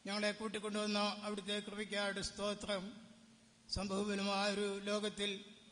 ഞങ്ങളെ കൂട്ടിക്കൊണ്ടുവന്ന അവിടുത്തെ കൃപയ്ക്കായിട്ട് സ്തോത്രം സംഭവപരമായ ഒരു ലോകത്തിൽ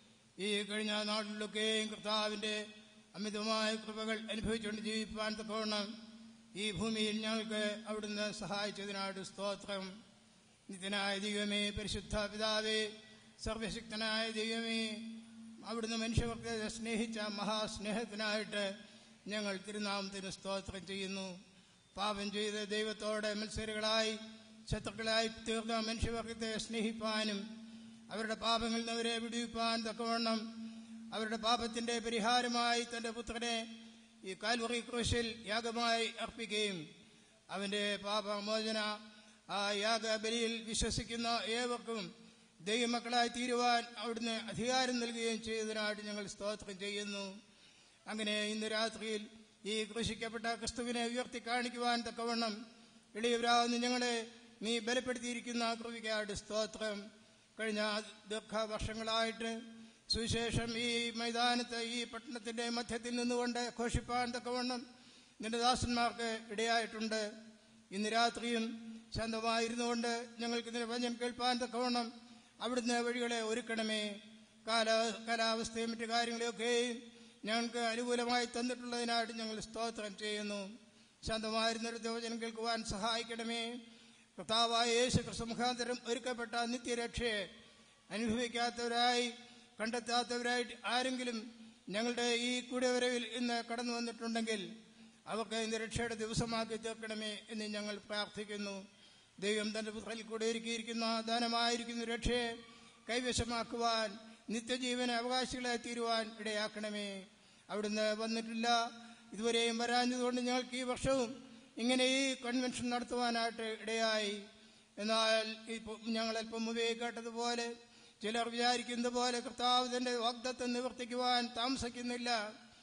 ഈ കഴിഞ്ഞ നാട്ടിലൊക്കെയും കർത്താവിന്റെ അമിതമായ കൃപകൾ അനുഭവിച്ചുകൊണ്ട് ജീവിപ്പാൻ തക്കവണ്ണം ഈ ഭൂമിയിൽ ഞങ്ങൾക്ക് അവിടുന്ന് സഹായിച്ചതിനായിട്ട് സ്തോത്രം നിത്യനായ ദൈവമേ പരിശുദ്ധ പിതാവേ സർവശക്തനായ ദൈവമേ അവിടുന്ന് മനുഷ്യർക്ക് സ്നേഹിച്ച മഹാസ്നേഹത്തിനായിട്ട് ഞങ്ങൾ തിരുനാമത്തിന് സ്തോത്രം ചെയ്യുന്നു പാപം ചെയ്ത് ദൈവത്തോടെ മത്സരികളായി ശത്രുക്കളായി തീർന്ന മനുഷ്യവർഗത്തെ സ്നേഹിപ്പാനും അവരുടെ പാപങ്ങളിൽ നിന്ന് അവരെ വിടുവിപ്പാൻ തക്കവണ്ണം അവരുടെ പാപത്തിന്റെ പരിഹാരമായി തന്റെ പുത്രനെ ഈ കാൽവറി ക്രൂശിൽ യാഗമായി അർപ്പിക്കുകയും അവന്റെ പാപമോചന ആ യാഗബലിയിൽ വിശ്വസിക്കുന്ന ഏവർക്കും ദൈവമക്കളായി തീരുവാൻ അവിടുന്ന് അധികാരം നൽകുകയും ചെയ്തതിനായിട്ട് ഞങ്ങൾ സ്തോത്രം ചെയ്യുന്നു അങ്ങനെ ഇന്ന് രാത്രിയിൽ ഈ കൃഷിക്കപ്പെട്ട ക്രിസ്തുവിനെ ഉയർത്തി കാണിക്കുവാൻ തക്കവണ്ണം എളിയവരാകുന്ന ഞങ്ങളെ നീ ബലപ്പെടുത്തിയിരിക്കുന്ന കൃപിക്കായിട്ട് സ്തോത്രം കഴിഞ്ഞ ദീർഘ വർഷങ്ങളായിട്ട് സുവിശേഷം ഈ മൈതാനത്ത് ഈ പട്ടണത്തിന്റെ മധ്യത്തിൽ നിന്നുകൊണ്ട് ഘോഷിപ്പാൻ തക്കവണ്ണം നിന്റെ ദാസന്മാർക്ക് ഇടയായിട്ടുണ്ട് ഇന്ന് രാത്രിയും ശാന്തമായിരുന്നുകൊണ്ട് ഞങ്ങൾക്ക് ഇതിന്റെ വചനം കേൾപ്പാൻ തക്കവണ്ണം അവിടുന്ന് വഴികളെ ഒരുക്കണമേ കാല കാലാവസ്ഥയും മറ്റു കാര്യങ്ങളെയൊക്കെയും ഞങ്ങൾക്ക് അനുകൂലമായി തന്നിട്ടുള്ളതിനായിട്ട് ഞങ്ങൾ സ്തോത്രം ചെയ്യുന്നു ശാന്തമായിരുന്നൊരു വചനം കേൾക്കുവാൻ സഹായിക്കണമേ കർത്താവായ യേശു ക്രിസ്തു മുഖാന്തരം ഒരുക്കപ്പെട്ട നിത്യരക്ഷയെ അനുഭവിക്കാത്തവരായി കണ്ടെത്താത്തവരായിട്ട് ആരെങ്കിലും ഞങ്ങളുടെ ഈ കൂടിയവരവിൽ ഇന്ന് കടന്നു വന്നിട്ടുണ്ടെങ്കിൽ അവർക്ക് ഇന്ന് രക്ഷയുടെ ദിവസമാക്കി തീർക്കണമേ എന്ന് ഞങ്ങൾ പ്രാർത്ഥിക്കുന്നു ദൈവം തന്റെ പുത്രയിൽ കൂടെ ഒരുക്കിയിരിക്കുന്ന ദാനമായിരിക്കുന്ന രക്ഷയെ കൈവശമാക്കുവാൻ നിത്യജീവന അവകാശികളായി തീരുവാൻ ഇടയാക്കണമേ അവിടുന്ന് വന്നിട്ടില്ല ഇതുവരെയും വരാഞ്ഞതുകൊണ്ട് ഞങ്ങൾക്ക് ഈ വർഷവും ഇങ്ങനെ ഈ കൺവെൻഷൻ നടത്തുവാനായിട്ട് ഇടയായി എന്നാൽ ഇപ്പോൾ ഞങ്ങൾ അല്പം മുമ്പേ കേട്ടതുപോലെ ചിലർ വിചാരിക്കുന്നത് പോലെ കർത്താവ് തന്റെ വാഗ്ദത്വം നിവർത്തിക്കുവാൻ താമസിക്കുന്നില്ല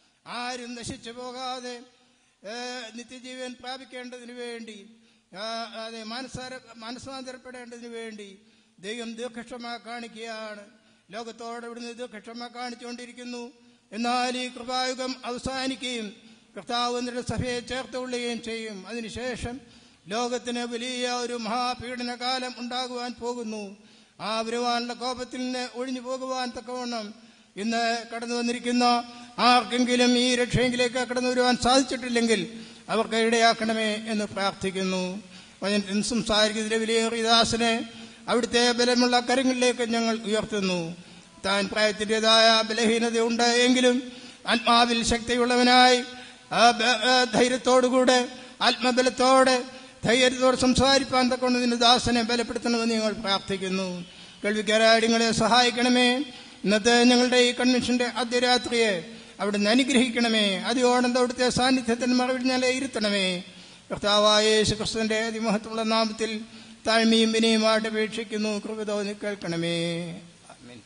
ആരും നശിച്ചു പോകാതെ ഏ, നിത്യജീവൻ പ്രാപിക്കേണ്ടതിന് വേണ്ടി ആ, അതെ മനസ്സാര മനസ്സാന്തരപ്പെടേണ്ടതിന് വേണ്ടി ദൈവം ദീർഘക്ഷമ കാണിക്കുകയാണ് ലോകത്തോട് ഇവിടുന്ന് ദീർഘക്ഷമ കാണിച്ചുകൊണ്ടിരിക്കുന്നു എന്നാൽ ഈ കൃപായുഗം അവസാനിക്കുകയും കർത്താവ് എന്നിട്ട് സഭയെ ചേർത്തുകൊള്ളുകയും ചെയ്യും അതിനുശേഷം ലോകത്തിന് വലിയ ഒരു മഹാപീഡന കാലം ഉണ്ടാകുവാൻ പോകുന്നു ആ വരുവാനുള്ള കോപത്തിൽ നിന്ന് ഒഴിഞ്ഞു പോകുവാൻ തക്കവണ്ണം ഇന്ന് കടന്നു വന്നിരിക്കുന്ന ആർക്കെങ്കിലും ഈ രക്ഷയെങ്കിലേക്ക് കടന്നു വരുവാൻ സാധിച്ചിട്ടില്ലെങ്കിൽ അവർക്ക് ഇടയാക്കണമേ എന്ന് പ്രാർത്ഥിക്കുന്നു വചനത്തിൽ സംസാരിക്കുന്നതിലെ വിലയേറിയ ദാസനെ അവിടുത്തെ ബലമുള്ള കരങ്ങളിലേക്ക് ഞങ്ങൾ ഉയർത്തുന്നു താൻ പ്രായത്തിൻ്റെതായ ബലഹീനതയുണ്ട് എങ്കിലും ആത്മാവിൽ ശക്തിയുള്ളവനായി ആ ബ- ആ ധൈര്യത്തോടുകൂടെ ആത്മബലത്തോടെ ധൈര്യത്തോടെ സംസാരിപ്പാൻ തക്കൊണ്ടതിന് ദാസനെ ബലപ്പെടുത്തണമെന്ന് ഞങ്ങൾ പ്രാർത്ഥിക്കുന്നു കേൾവിക്കാരായ നിങ്ങളെ സഹായിക്കണമേ ഇന്നത്തെ ഞങ്ങളുടെ ഈ കൺവെൻഷന്റെ അർദ്ധരാത്രിയെ അവിടുന്ന് അനുഗ്രഹിക്കണമേ അതിയോടന്ത അവിടുത്തെ സാന്നിധ്യത്തിന് മറവിടിഞ്ഞാലെ ഇരുത്തണമേ കർത്താവായ യേശു ക്രിസ്തുവിന്റെ അതിമഹത്വമുള്ള നാമത്തിൽ താഴ്മയും വിനയുമായിട്ട് അപേക്ഷിക്കുന്നു കൃപ തോന്നി കേൾക്കണമേ ആമേൻ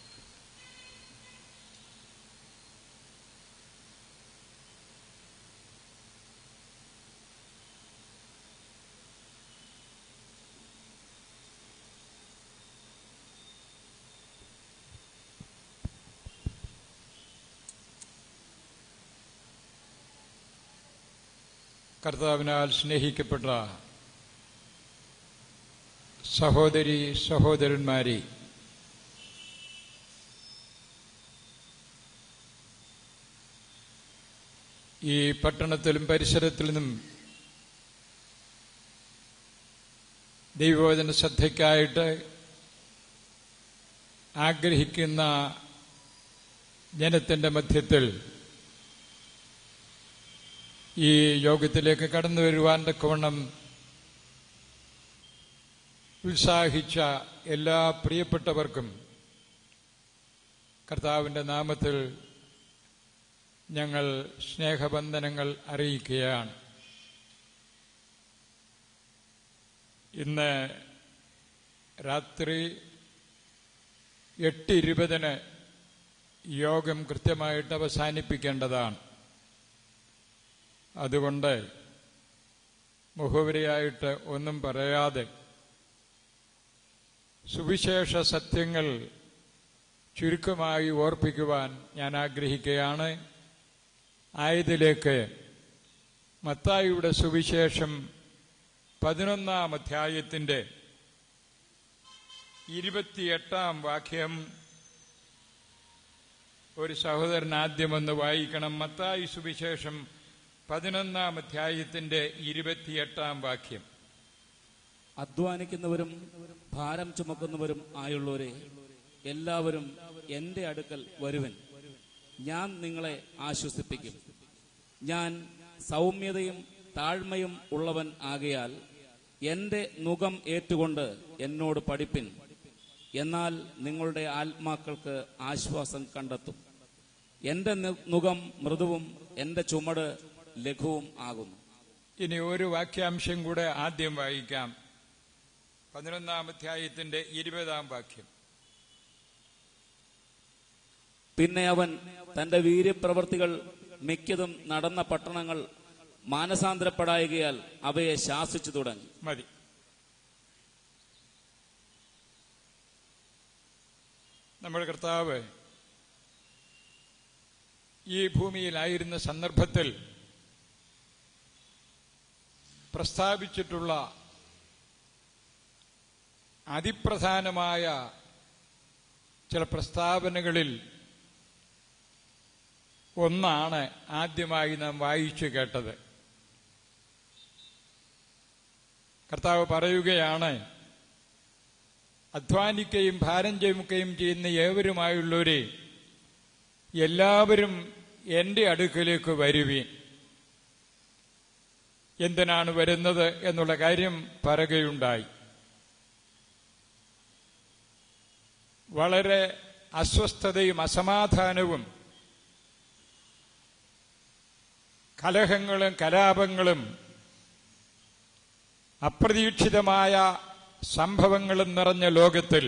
കർത്താവിനാൽ സ്നേഹിക്കപ്പെട്ട സഹോദരി സഹോദരന്മാരെ ഈ പട്ടണത്തിലും പരിസരത്തിലും ദൈവവചന ശ്രദ്ധയ്ക്കായിട്ട് ആഗ്രഹിക്കുന്ന ജനത്തിന്റെ മധ്യത്തിൽ ഈ യോഗത്തിലേക്ക് കടന്നു വരുവാൻ തക്കവണ്ണം ഉത്സാഹിച്ച എല്ലാ പ്രിയപ്പെട്ടവർക്കും കർത്താവിന്റെ നാമത്തിൽ ഞങ്ങൾ സ്നേഹബന്ധനങ്ങൾ അറിയിക്കുകയാണ് ഇന്ന് രാത്രി എട്ട് ഇരുപതിന് യോഗം കൃത്യമായിട്ട് അവസാനിപ്പിക്കേണ്ടതാണ് അതുകൊണ്ട് മുഖവരിയായിട്ട് ഒന്നും പറയാതെ സുവിശേഷ സത്യങ്ങൾ ചുരുക്കമായി ഓർപ്പിക്കുവാൻ ഞാൻ ആഗ്രഹിക്കുകയാണ് ആയതിലേക്ക് മത്തായിയുടെ സുവിശേഷം പതിനൊന്നാം അധ്യായത്തിന്റെ ഇരുപത്തിയെട്ടാം വാക്യം ഒരു സഹോദരൻ ആദ്യം ഒന്ന് വായിക്കണം മത്തായി സുവിശേഷം പതിനൊന്നാം അധ്യായത്തിന്റെ ഇരുപത്തിയെട്ടാം വാക്യം അധ്വാനിക്കുന്നവരും ഭാരം ചുമക്കുന്നവരും ആയുള്ളവരെ എല്ലാവരും എന്റെ അടുക്കൽ വരുവൻ ഞാൻ നിങ്ങളെ ആശ്വസിപ്പിക്കും ഞാൻ സൗമ്യതയും താഴ്മയും ഉള്ളവൻ ആകയാൽ എന്റെ നുകം ഏറ്റുകൊണ്ട് എന്നോട് പഠിപ്പിൻ എന്നാൽ നിങ്ങളുടെ ആത്മാക്കൾക്ക് ആശ്വാസം കണ്ടെത്തും എന്റെ നി- നുകം മൃദുവും എന്റെ ചുമട് ലഘുവും ആകുന്നു ഇനി ഒരു വാക്യാംശം കൂടെ ആദ്യം വായിക്കാം പതിനൊന്നാം അധ്യായത്തിന്റെ ഇരുപതാം വാക്യം പിന്നെ അവൻ തന്റെ വീര്യപ്രവർത്തികൾ മിക്കതും നടന്ന പട്ടണങ്ങൾ മാനസാന്തരപ്പെടായകയാൽ അവയെ ശാസിച്ചു തുടങ്ങി മതി നമ്മുടെ കർത്താവ് ഈ ഭൂമിയിലായിരുന്ന സന്ദർഭത്തിൽ പ്രസ്താവിച്ചിട്ടുള്ള അതിപ്രധാനമായ ചില പ്രസ്താവനകളിൽ ഒന്നാണ് ആദ്യമായി നാം വായിച്ചു കേട്ടത് കർത്താവ് പറയുകയാണ് അധ്വാനിക്കുകയും ഭാരം ചുമക്കുകയും ചെയ്യുന്ന ഏവരുമായുള്ളവരെ എല്ലാവരും എന്റെ അടുക്കലേക്ക് വരുവീൻ എന്തിനാണ് വരുന്നത് എന്നുള്ള കാര്യം പറയുകയുണ്ടായി വളരെ അസ്വസ്ഥതയും അസമാധാനവും കലഹങ്ങളും കലാപങ്ങളും അപ്രതീക്ഷിതമായ സംഭവങ്ങളും നിറഞ്ഞ ലോകത്തിൽ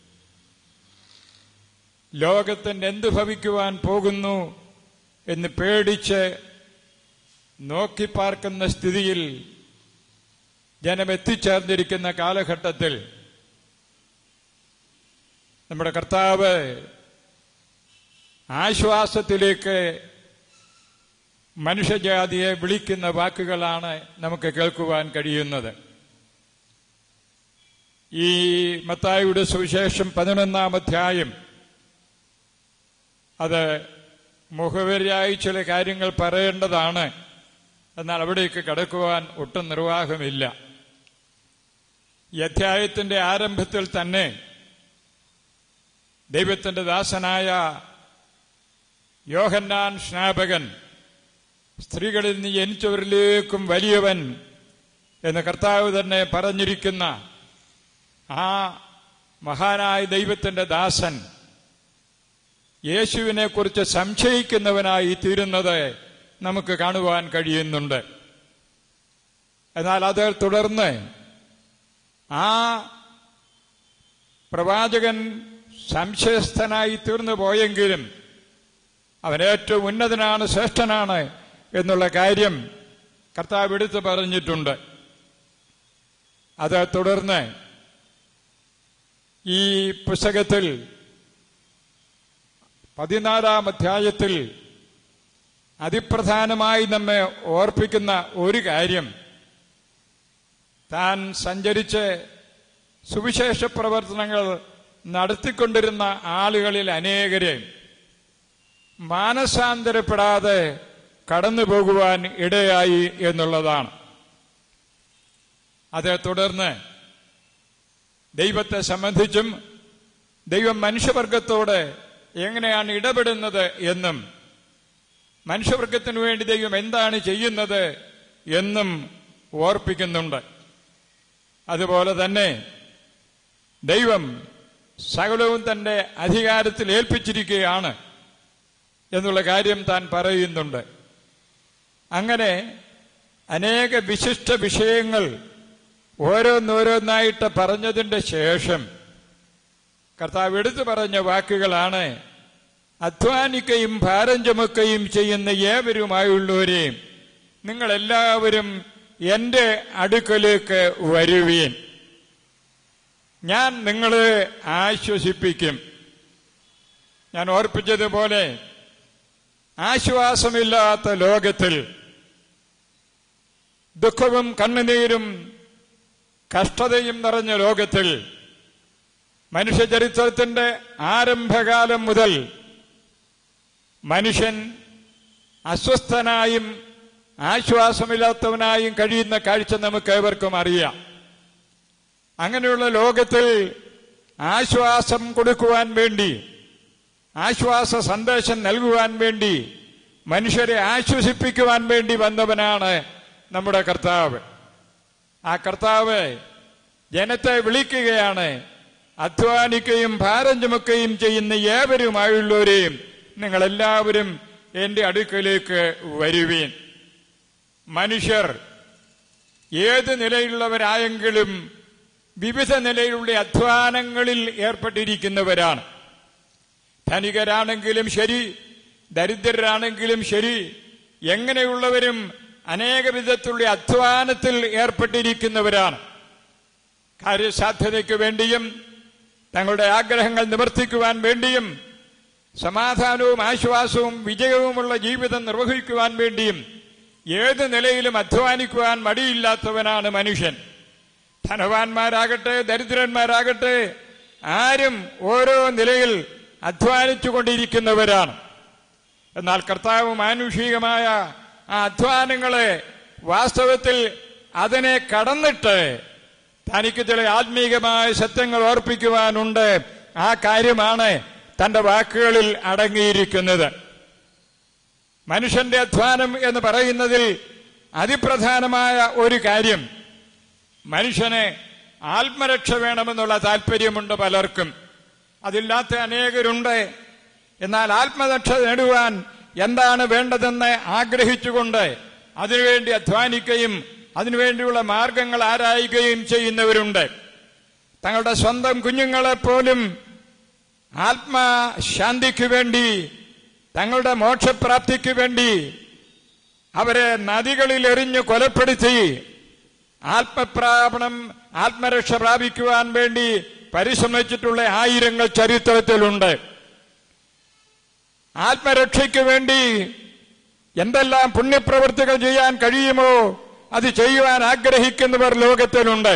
ലോകത്തിന് എന്ത് ഭവിക്കുവാൻ പോകുന്നു എന്ന് പേടിച്ച് നോക്കിപ്പാർക്കുന്ന സ്ഥിതിയിൽ ജനം എത്തിച്ചേർന്നിരിക്കുന്ന കാലഘട്ടത്തിൽ നമ്മുടെ കർത്താവ് ആശ്വാസത്തിലേക്ക് മനുഷ്യജാതിയെ വിളിക്കുന്ന വാക്കുകളാണ് നമുക്ക് കേൾക്കുവാൻ കഴിയുന്നത് ഈ മത്തായിയുടെ സുവിശേഷം പതിനൊന്നാം അധ്യായം അത് മുഖവരിയായി ചില കാര്യങ്ങൾ പറയേണ്ടതാണ് എന്നാൽ അവിടേക്ക് കടക്കുവാൻ ഒട്ടും നിർവാഹമില്ല ഈ അധ്യായത്തിന്റെ ആരംഭത്തിൽ തന്നെ ദൈവത്തിന്റെ ദാസനായ യോഹന്നാൻ സ്നാപകൻ സ്ത്രീകളിൽ നീ ജനിച്ചവരിലേക്കും വലിയവൻ എന്ന് കർത്താവ് തന്നെ പറഞ്ഞിരിക്കുന്ന ആ മഹാനായ ദൈവത്തിന്റെ ദാസൻ യേശുവിനെ കുറിച്ച് സംശയിക്കുന്നവനായി തീരുന്നത് നമുക്ക് കാണുവാൻ കഴിയുന്നുണ്ട് എന്നാൽ അത് തുടർന്ന് ആ പ്രവാചകൻ സംശയസ്ഥനായി തീർന്നു പോയെങ്കിലും അവൻ ഏറ്റവും ഉന്നതനാണ് ശ്രേഷ്ഠനാണ് എന്നുള്ള കാര്യം കർത്താവ് എടുത്തു പറഞ്ഞിട്ടുണ്ട് അത് തുടർന്ന് ഈ പുസ്തകത്തിൽ പതിനാലാം അധ്യായത്തിൽ അതിപ്രധാനമായി നമ്മെ ഓർപ്പിക്കുന്ന ഒരു കാര്യം താൻ സഞ്ചരിച്ച് സുവിശേഷ പ്രവർത്തനങ്ങൾ നടത്തിക്കൊണ്ടിരുന്ന ആളുകളിൽ അനേകരെ മാനസാന്തരപ്പെടാതെ കടന്നു പോകുവാൻ ഇടയായി എന്നുള്ളതാണ് അത് തുടർന്ന് ദൈവത്തെ സംബന്ധിച്ചും ദൈവം മനുഷ്യവർഗത്തോട് എങ്ങനെയാണ് ഇടപെടുന്നത് എന്നും മനുഷ്യവർഗത്തിനു വേണ്ടി ദൈവം എന്താണ് ചെയ്യുന്നത് എന്നും ഓർപ്പിക്കുന്നുണ്ട് അതുപോലെ തന്നെ ദൈവം സകലവും തന്റെ അധികാരത്തിൽ ഏൽപ്പിച്ചിരിക്കുകയാണ് എന്നുള്ള കാര്യം താൻ പറയുന്നുണ്ട് അങ്ങനെ അനേക വിശിഷ്ട വിഷയങ്ങൾ ഓരോന്നോരോന്നായിട്ട് പറഞ്ഞതിന്റെ ശേഷം കർത്താവ് എടുത്തു പറഞ്ഞ വാക്കുകളാണ് അധ്വാനിക്കുകയും ഭാരം ചുമക്കുകയും ചെയ്യുന്ന ഏവരുമായുള്ളവരെയും നിങ്ങളെല്ലാവരും എന്റെ അടുക്കലേക്ക് വരുവീൻ ഞാൻ നിങ്ങളെ ആശ്വസിപ്പിക്കും ഞാൻ ഓർപ്പിച്ചതുപോലെ ആശ്വാസമില്ലാത്ത ലോകത്തിൽ ദുഃഖവും കണ്ണുനീരും കഷ്ടതയും നിറഞ്ഞ ലോകത്തിൽ മനുഷ്യചരിത്രത്തിന്റെ ആരംഭകാലം മുതൽ മനുഷ്യൻ അസ്വസ്ഥനായും ആശ്വാസമില്ലാത്തവനായും കഴിയുന്ന കാഴ്ച നമുക്ക് ഏവർക്കും അറിയാം അങ്ങനെയുള്ള ലോകത്തിൽ ആശ്വാസം കൊടുക്കുവാൻ വേണ്ടി ആശ്വാസ സന്ദേശം നൽകുവാൻ വേണ്ടി മനുഷ്യരെ ആശ്വസിപ്പിക്കുവാൻ വേണ്ടി വന്നവനാണ് നമ്മുടെ കർത്താവ് ആ കർത്താവ് ജനത്തെ വിളിക്കുകയാണ് അധ്വാനിക്കുകയും ഭാരം ചുമക്കുകയും ചെയ്യുന്ന ഏവരുമായുള്ളവരെയും നിങ്ങളെല്ലാവരും എന്റെ അടുക്കലേക്ക് വരുവീൻ മനുഷ്യർ ഏത് നിലയിലുള്ളവരായെങ്കിലും വിവിധ നിലയിലുള്ള അധ്വാനങ്ങളിൽ ഏർപ്പെട്ടിരിക്കുന്നവരാണ് ധനികരാണെങ്കിലും ശരി ദരിദ്രരാണെങ്കിലും ശരി എങ്ങനെയുള്ളവരും അനേക വിധത്തിലുള്ള അധ്വാനത്തിൽ ഏർപ്പെട്ടിരിക്കുന്നവരാണ് കാര്യസാധ്യതയ്ക്ക് വേണ്ടിയും തങ്ങളുടെ ആഗ്രഹങ്ങൾ നിവർത്തിക്കുവാൻ വേണ്ടിയും സമാധാനവും ആശ്വാസവും വിജയവുമുള്ള ജീവിതം നിർവഹിക്കുവാൻ വേണ്ടിയും ഏത് നിലയിലും അധ്വാനിക്കുവാൻ മടിയില്ലാത്തവനാണ് മനുഷ്യൻ ധനവാന്മാരാകട്ടെ ദരിദ്രന്മാരാകട്ടെ ആരും ഓരോ നിലയിൽ അധ്വാനിച്ചു കൊണ്ടിരിക്കുന്നവരാണ് എന്നാൽ കർത്താവ് മാനുഷികമായ ആ അധ്വാനങ്ങളെ വാസ്തവത്തിൽ അതിനെ കടന്നിട്ട് തനിക്ക് ചില ആത്മീകമായ സത്യങ്ങൾ ഓർപ്പിക്കുവാനുണ്ട് ആ കാര്യമാണ് തന്റെ വാക്കുകളിൽ അടങ്ങിയിരിക്കുന്നത് മനുഷ്യന്റെ അധ്വാനം എന്ന് പറയുന്നതിൽ അതിപ്രധാനമായ ഒരു കാര്യം മനുഷ്യന് ആത്മരക്ഷ വേണമെന്നുള്ള താല്പര്യമുണ്ട് പലർക്കും അതില്ലാത്ത അനേകരുണ്ട് എന്നാൽ ആത്മരക്ഷ നേടുവാൻ എന്താണ് വേണ്ടതെന്ന് ആഗ്രഹിച്ചുകൊണ്ട് അതിനുവേണ്ടി അധ്വാനിക്കുകയും അതിനുവേണ്ടിയുള്ള മാർഗങ്ങൾ ആരായുകയും ചെയ്യുന്നവരുണ്ട് തങ്ങളുടെ സ്വന്തം കുഞ്ഞുങ്ങളെപ്പോലും ആത്മശാന്തിക്ക് വേണ്ടി തങ്ങളുടെ മോക്ഷപ്രാപ്തിക്ക് വേണ്ടി അവരെ നദികളിൽ എറിഞ്ഞു കൊലപ്പെടുത്തി ആത്മപ്രാപണം ആത്മരക്ഷ പ്രാപിക്കുവാൻ വേണ്ടി പരിശ്രമിച്ചിട്ടുള്ള ആയിരങ്ങൾ ചരിത്രത്തിലുണ്ട് ആത്മരക്ഷയ്ക്ക് വേണ്ടി എന്തെല്ലാം പുണ്യപ്രവൃത്തികൾ ചെയ്യാൻ കഴിയുമോ അത് ചെയ്യുവാൻ ആഗ്രഹിക്കുന്നവർ ലോകത്തിലുണ്ട്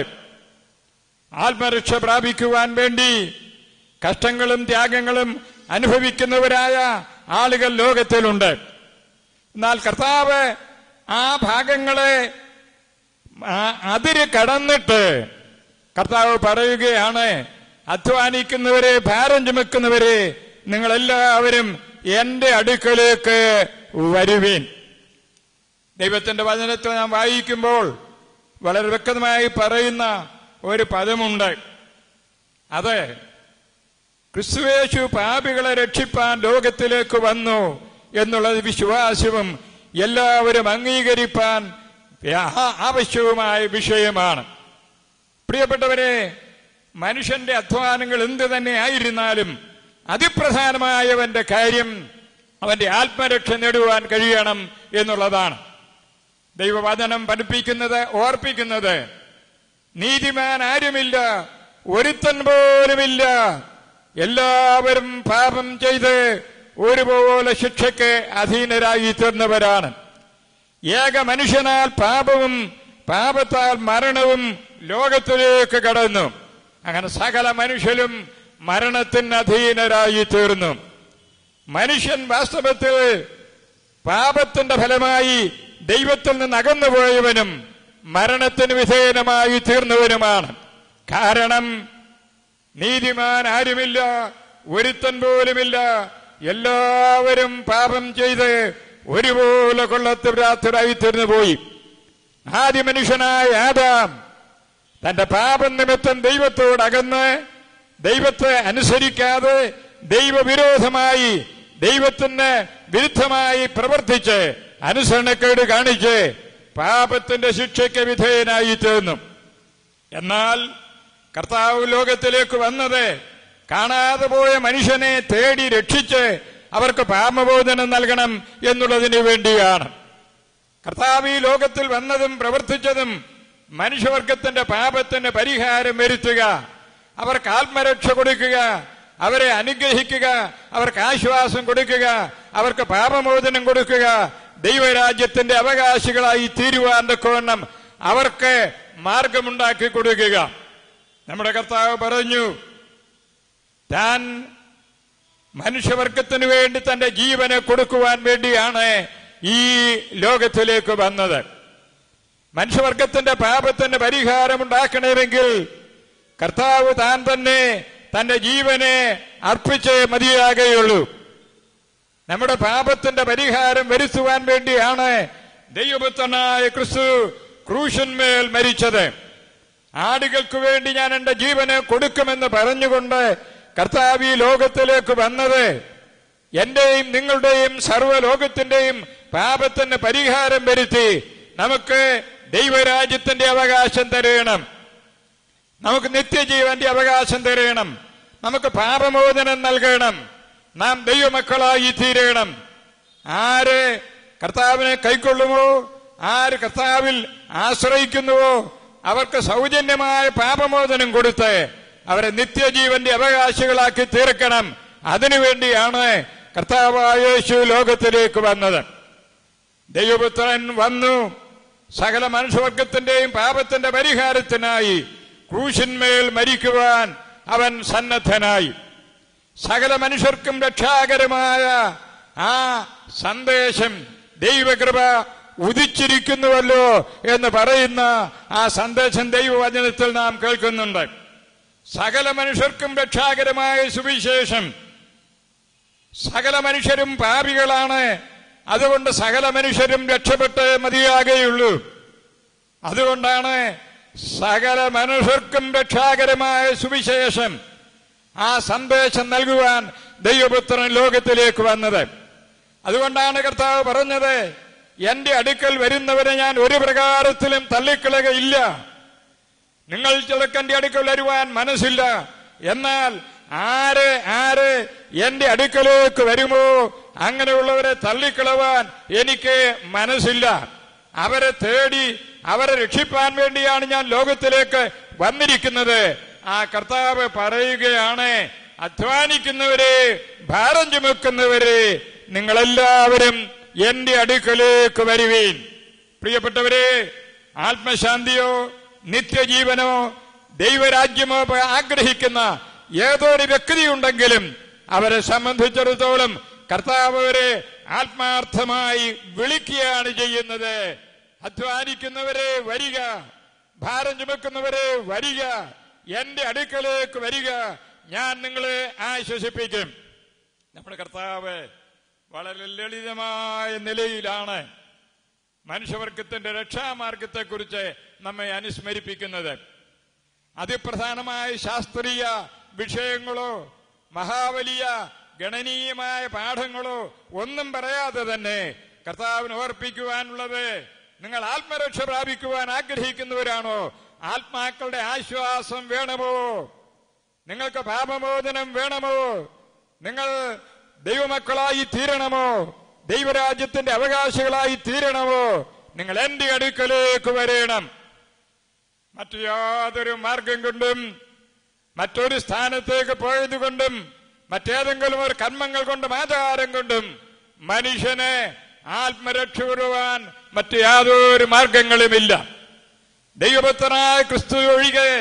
ആത്മരക്ഷ പ്രാപിക്കുവാൻ വേണ്ടി കഷ്ടങ്ങളും ത്യാഗങ്ങളും അനുഭവിക്കുന്നവരായ ആളുകൾ ലോകത്തിലുണ്ട് എന്നാൽ കർത്താവ് ആ ഭാഗങ്ങളെ ആ- അതിര് കടന്നിട്ട് കർത്താവ് പറയുകയാണ് അധ്വാനിക്കുന്നവരെ ഭാരം ചുമക്കുന്നവരെ നിങ്ങളെല്ലാവരും എന്റെ അടുക്കലേക്ക് വരുവീൻ ദൈവത്തിന്റെ വചനത്തെ നാം വായിക്കുമ്പോൾ വളരെ വ്യക്തമായി പറയുന്ന ഒരു പദമുണ്ട് അത് ക്രിസ്തുവേശു പാപികളെ രക്ഷിപ്പാൻ ലോകത്തിലേക്ക് വന്നു എന്നുള്ളത് വിശ്വാസവും എല്ലാവരും അംഗീകരിപ്പാൻ ആ- ആവശ്യവുമായ വിഷയമാണ് പ്രിയപ്പെട്ടവരെ മനുഷ്യന്റെ അധ്വാനങ്ങൾ എന്ത് തന്നെ ആയിരുന്നാലും അതിപ്രധാനമായവന്റെ കാര്യം അവന്റെ ആത്മരക്ഷ നേടുവാൻ കഴിയണം എന്നുള്ളതാണ് ദൈവവചനം പഠിപ്പിക്കുന്നത് ഓർപ്പിക്കുന്നത് നീതിമാൻ ആരുമില്ല ഒരുത്തൻ പോലുമില്ല എല്ലാവരും പാപം ചെയ്ത് ഒരുപോലെ ശിക്ഷയ്ക്ക് അധീനരായി തീർന്നവരാണ് ഏക മനുഷ്യനാൽ പാപവും പാപത്താൽ മരണവും ലോകത്തിലേക്ക് കടന്നു അങ്ങനെ സകല മനുഷ്യരും മരണത്തിന് അധീനരായി തീർന്നു മനുഷ്യൻ വാസ്തവത്തിൽ പാപത്തിന്റെ ഫലമായി ദൈവത്തിൽ നിന്ന് അകന്നുപോയവനും മരണത്തിന് വിധേയനമായി തീർന്നവനുമാണ് കാരണം നീതിമാൻ ആരുമില്ല ഒരുത്തൻ പോലുമില്ല എല്ലാവരും പാപം ചെയ്ത് ഒരുപോലെ കൊള്ളത്തുരാത്തരായി തീർന്നു പോയി ആദ്യ മനുഷ്യനായ ആദാം തന്റെ പാപം നിമിത്തം ദൈവത്തോട് അകന്ന് ദൈവത്തെ അനുസരിക്കാതെ ദൈവവിരോധമായി ദൈവത്തിന് വിരുദ്ധമായി പ്രവർത്തിച്ച് അനുസരണക്കേട് കാണിച്ച് പാപത്തിന്റെ ശിക്ഷയ്ക്ക് വിധേയനായി തീർന്നു എന്നാൽ കർത്താവ് ലോകത്തിലേക്ക് വന്നത് കാണാതെ പോയ മനുഷ്യനെ തേടി രക്ഷിച്ച് അവർക്ക് പാപബോധനം നൽകണം എന്നുള്ളതിന് വേണ്ടിയാണ് കർത്താവ് ഈ ലോകത്തിൽ വന്നതും പ്രവർത്തിച്ചതും മനുഷ്യവർഗത്തിന്റെ പാപത്തിന് പരിഹാരം വരുത്തുക അവർക്ക് ആത്മരക്ഷ കൊടുക്കുക അവരെ അനുഗ്രഹിക്കുക അവർക്ക് ആശ്വാസം കൊടുക്കുക അവർക്ക് പാപമോചനം കൊടുക്കുക ദൈവരാജ്യത്തിന്റെ അവകാശികളായി തീരുവാൻ തക്കവണ്ണം അവർക്ക് മാർഗമുണ്ടാക്കി കൊടുക്കുക നമ്മുടെ കർത്താവ് പറഞ്ഞു താൻ മനുഷ്യവർഗത്തിനു വേണ്ടി തന്റെ ജീവനെ കൊടുക്കുവാൻ വേണ്ടിയാണ് ഈ ലോകത്തിലേക്ക് വന്നത് മനുഷ്യവർഗത്തിന്റെ പാപത്തിന് പരിഹാരമുണ്ടാക്കണമെങ്കിൽ കർത്താവ് താൻ തന്നെ തന്റെ ജീവനെ അർപ്പിച്ചേ മതിയാകുകയുള്ളൂ നമ്മുടെ പാപത്തിന്റെ പരിഹാരം വരുത്തുവാൻ വേണ്ടിയാണ് ദൈവപുത്രനായ ക്രിസ്തു ക്രൂശന്മേൽ മരിച്ചത് ആടുകൾക്ക് വേണ്ടി ഞാൻ എന്റെ ജീവനെ കൊടുക്കുമെന്ന് പറഞ്ഞുകൊണ്ട് കർത്താവ് ഈ ലോകത്തിലേക്ക് വന്നത് എന്റെയും നിങ്ങളുടെയും സർവ്വലോകത്തിന്റെയും പാപത്തിന് പരിഹാരം വരുത്തി നമുക്ക് ദൈവരാജ്യത്തിന്റെ അവകാശം തരയണം നമുക്ക് നിത്യജീവന്റെ അവകാശം തരയണം നമുക്ക് പാപമോചനം നൽകണം നാം ദൈവമക്കളായി തീരണം ആര് കർത്താവിനെ കൈക്കൊള്ളുമോ ആര് കർത്താവിൽ ആശ്രയിക്കുന്നുവോ അവർക്ക് സൗജന്യമായ പാപമോചനം കൊടുത്ത് അവരെ നിത്യജീവന്റെ അവകാശികളാക്കി തീർക്കണം അതിനുവേണ്ടിയാണ് കർത്താവായ യേശു ലോകത്തിലേക്ക് വന്നത് ദൈവപുത്രൻ വന്നു സകല മനുഷ്യവർഗത്തിന്റെയും പാപത്തിന്റെ പരിഹാരത്തിനായി ക്രൂശിന്മേൽ മരിക്കുവാൻ അവൻ സന്നദ്ധനായി സകല മനുഷ്യർക്കും രക്ഷാകരമായ ആ സന്ദേശം ദൈവകൃപ ഉദിച്ചിരിക്കുന്നുവല്ലോ എന്ന് പറയുന്ന ആ സന്ദേശം ദൈവവചനത്തിൽ നാം കേൾക്കുന്നുണ്ട് സകല മനുഷ്യർക്കും രക്ഷാകരമായ സുവിശേഷം സകല മനുഷ്യരും പാപികളാണ് അതുകൊണ്ട് സകല മനുഷ്യരും രക്ഷപ്പെട്ടേ മതിയാകുകയുള്ളൂ അതുകൊണ്ടാണ് സകല മനുഷ്യർക്കും രക്ഷാകരമായ സുവിശേഷം ആ സന്ദേശം നൽകുവാൻ ദൈവപുത്രൻ ലോകത്തിലേക്ക് വന്നത് അതുകൊണ്ടാണ് കർത്താവ് പറഞ്ഞത് എന്റെ അടുക്കൽ വരുന്നവരെ ഞാൻ ഒരു പ്രകാരത്തിലും തള്ളിക്കളകയില്ല നിങ്ങൾ ചിലക്ക് എന്റെ അടുക്കൽ വരുവാൻ മനസ്സില്ല എന്നാൽ ആര് ആര് എന്റെ അടുക്കലേക്ക് വരുമോ അങ്ങനെയുള്ളവരെ തള്ളിക്കളവാൻ എനിക്ക് മനസ്സില്ല അവരെ തേടി അവരെ രക്ഷിപ്പാൻ വേണ്ടിയാണ് ഞാൻ ലോകത്തിലേക്ക് വന്നിരിക്കുന്നത് ആ കർത്താവ് പറയുകയാണ് അധ്വാനിക്കുന്നവരെ ഭാരം ചുമക്കുന്നവരെ നിങ്ങളെല്ലാവരും എന്റെ അടുക്കലേക്ക് വരുവീൻ പ്രിയപ്പെട്ടവരെ ആത്മശാന്തിയോ നിത്യജീവനോ ദൈവരാജ്യമോ ആഗ്രഹിക്കുന്ന ഏതൊരു വ്യക്തിയുണ്ടെങ്കിലും അവരെ സംബന്ധിച്ചിടത്തോളം കർത്താവ് അവരെ ആത്മാർത്ഥമായി വിളിക്കുകയാണ് ചെയ്യുന്നത് അധ്വാനിക്കുന്നവരെ വരിക ഭാരം ചുമക്കുന്നവരെ വരിക എന്റെ അടുക്കലേക്ക് വരിക ഞാൻ നിങ്ങളെ ആശ്വസിപ്പിക്കും നമ്മുടെ കർത്താവ് വളരെ ലളിതമായ നിലയിലാണ് മനുഷ്യവർഗത്തിന്റെ രക്ഷാമാർഗത്തെക്കുറിച്ച് നമ്മെ അനുസ്മരിപ്പിക്കുന്നത് അതിപ്രധാനമായ ശാസ്ത്രീയ വിഷയങ്ങളോ മഹാവലിയ ഗണനീയമായ പാഠങ്ങളോ ഒന്നും പറയാതെ തന്നെ കർത്താവിന് ഓർപ്പിക്കുവാനുള്ളത് നിങ്ങൾ ആത്മരക്ഷ പ്രാപിക്കുവാൻ ആഗ്രഹിക്കുന്നവരാണോ ആത്മാക്കളുടെ ആശ്വാസം വേണമോ നിങ്ങൾക്ക് പാപമോചനം വേണമോ നിങ്ങൾ ദൈവമക്കളായി തീരണമോ ദൈവരാജ്യത്തിന്റെ അവകാശികളായി തീരണമോ നിങ്ങൾ എന്റെ അടുക്കലേക്ക് വരേണം മറ്റു യാതൊരു മാർഗം കൊണ്ടും മറ്റൊരു സ്ഥാനത്തേക്ക് പോയത് കൊണ്ടും മറ്റേതെങ്കിലും ഒരു കർമ്മങ്ങൾ കൊണ്ടും ആചാരം കൊണ്ടും മനുഷ്യനെ ആത്മരക്ഷ വരുവാൻ മറ്റു യാതൊരു മാർഗങ്ങളുമില്ല ദൈവപുത്രനായ ക്രിസ്തു ഒഴികെ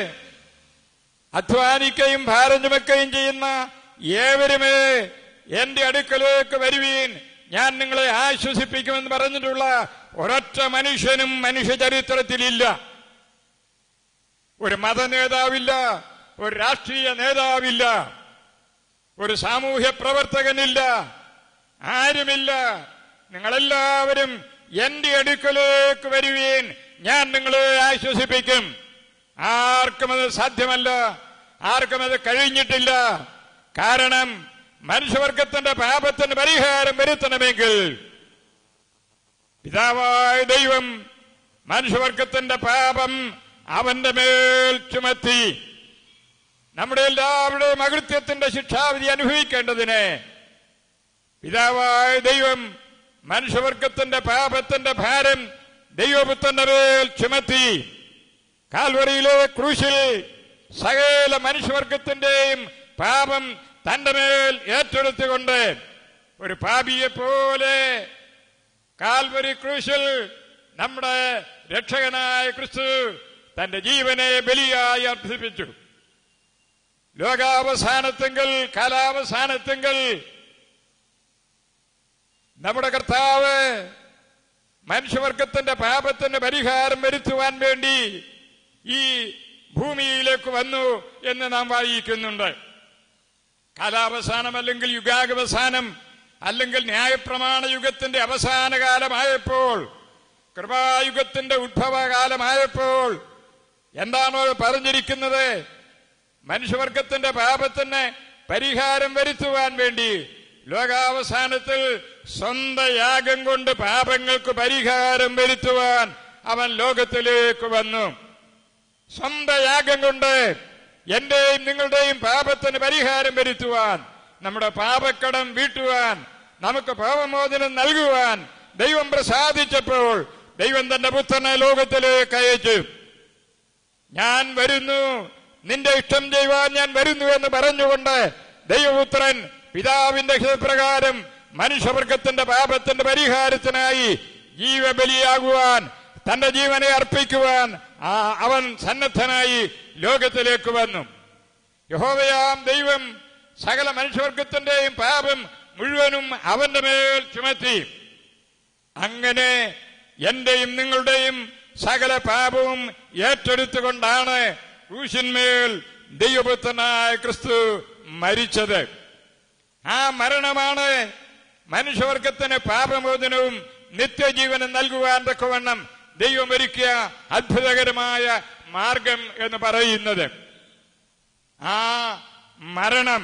അധ്വാനിക്കുകയും ഭാരം ചുമക്കുകയും ചെയ്യുന്ന ഏവരുമേ എന്റെ അടുക്കലേക്ക് വരുവീൻ ഞാൻ നിങ്ങളെ ആശ്വസിപ്പിക്കുമെന്ന് പറഞ്ഞിട്ടുള്ള ഒരൊറ്റ മനുഷ്യനും മനുഷ്യ ചരിത്രത്തിലില്ല ഒരു മത നേതാവില്ല ഒരു രാഷ്ട്രീയ നേതാവില്ല ഒരു സാമൂഹ്യ പ്രവർത്തകനില്ല ആരുമില്ല നിങ്ങളെല്ലാവരും എന്റെ അടുക്കലേക്ക് വരുവീൻ ഞാൻ നിങ്ങളെ ആശ്വസിപ്പിക്കും ആർക്കും അത് സാധ്യമല്ല ആർക്കും അത് കഴിഞ്ഞിട്ടില്ല കാരണം മനുഷ്യവർഗത്തിന്റെ പാപത്തിന് പരിഹാരം വരുത്തണമെങ്കിൽ പിതാവായ ദൈവം മനുഷ്യവർഗത്തിന്റെ പാപം അവന്റെ മേൽ ചുമത്തി നമ്മുടെ എല്ലാവരുടെയും അകൃത്യത്തിന്റെ ശിക്ഷാവിധി അനുഭവിക്കേണ്ടതിന് പിതാവായ ദൈവം മനുഷ്യവർഗത്തിന്റെ പാപത്തിന്റെ ഭാരം ദൈവപുത്രന്റെ മേൽ ചുമത്തി കാൽവറിയിലെ ക്രൂശിൽ സകല മനുഷ്യവർഗത്തിന്റെയും പാപം തന്റെ മേൽ ഏറ്റെടുത്തുകൊണ്ട് ഒരു പാപിയെ പോലെ കാൽവരി ക്രൂശിൽ നമ്മുടെ രക്ഷകനായ ക്രിസ്തു തന്റെ ജീവനെ ബലിയായി അർപ്പിച്ചു ലോകാവസാനത്തെങ്കിൽ കാലാവസാനത്തെങ്കിൽ നമ്മുടെ കർത്താവ് മനുഷ്യവർഗത്തിന്റെ പാപത്തിന് പരിഹാരം വരുത്തുവാൻ വേണ്ടി ഈ ഭൂമിയിലേക്ക് വന്നു എന്ന് നാം വായിക്കുന്നുണ്ട് കാലാവസാനം അല്ലെങ്കിൽ യുഗാവസാനം അല്ലെങ്കിൽ ന്യായപ്രമാണ യുഗത്തിന്റെ അവസാന കാലമായപ്പോൾ കൃപായുഗത്തിന്റെ ഉദ്ഭവകാലമായപ്പോൾ എന്താണോ പറഞ്ഞിരിക്കുന്നത് മനുഷ്യവർഗത്തിന്റെ പാപത്തിന് പരിഹാരം വരുത്തുവാൻ വേണ്ടി ലോകാവസാനത്തിൽ സ്വന്തം യാഗം കൊണ്ട് പാപങ്ങൾക്ക് പരിഹാരം വരുത്തുവാൻ അവൻ ലോകത്തിലേക്ക് വന്നു സ്വന്തം യാഗം കൊണ്ട് എന്റെയും നിങ്ങളുടെയും പാപത്തിന് പരിഹാരം വരുത്തുവാൻ നമ്മുടെ പാപക്കടം വീട്ടുവാൻ നമുക്ക് പാപമോചനം നൽകുവാൻ ദൈവം പ്രസാദിച്ചപ്പോൾ ദൈവം തന്റെ പുത്രനെ ലോകത്തിലേക്ക് അയച്ചു ഞാൻ വരുന്നു നിന്റെ ഇഷ്ടം ചെയ്യുവാൻ ഞാൻ വരുന്നു എന്ന് പറഞ്ഞുകൊണ്ട് ദൈവപുത്രൻ പിതാവിന്റെ ഹിതപ്രകാരം മനുഷ്യവർഗത്തിന്റെ പാപത്തിന്റെ പരിഹാരത്തിനായി ജീവബലിയാകുവാൻ തന്റെ ജീവനെ അർപ്പിക്കുവാൻ ആ അവൻ സന്നദ്ധനായി ലോകത്തിലേക്ക് വന്നു യഹോവയാം ദൈവം സകല മനുഷ്യവർഗത്തിന്റെയും പാപം മുഴുവനും അവന്റെ മേൽ ചുമത്തി അങ്ങനെ എന്റെയും നിങ്ങളുടെയും സകല പാപവും ഏറ്റെടുത്തുകൊണ്ടാണ് ക്രൂശിന്മേൽ ദൈവപുത്രനായ ക്രിസ്തു മരിച്ചത് ആ മരണമാണ് മനുഷ്യവർഗത്തിന് പാപമോചനവും നിത്യജീവനും നൽകുവാൻ തക്കവണ്ണം ദൈവം ഒരുക്കിയ അത്ഭുതകരമായ മാർഗം എന്ന് പറയുന്നത് ആ മരണം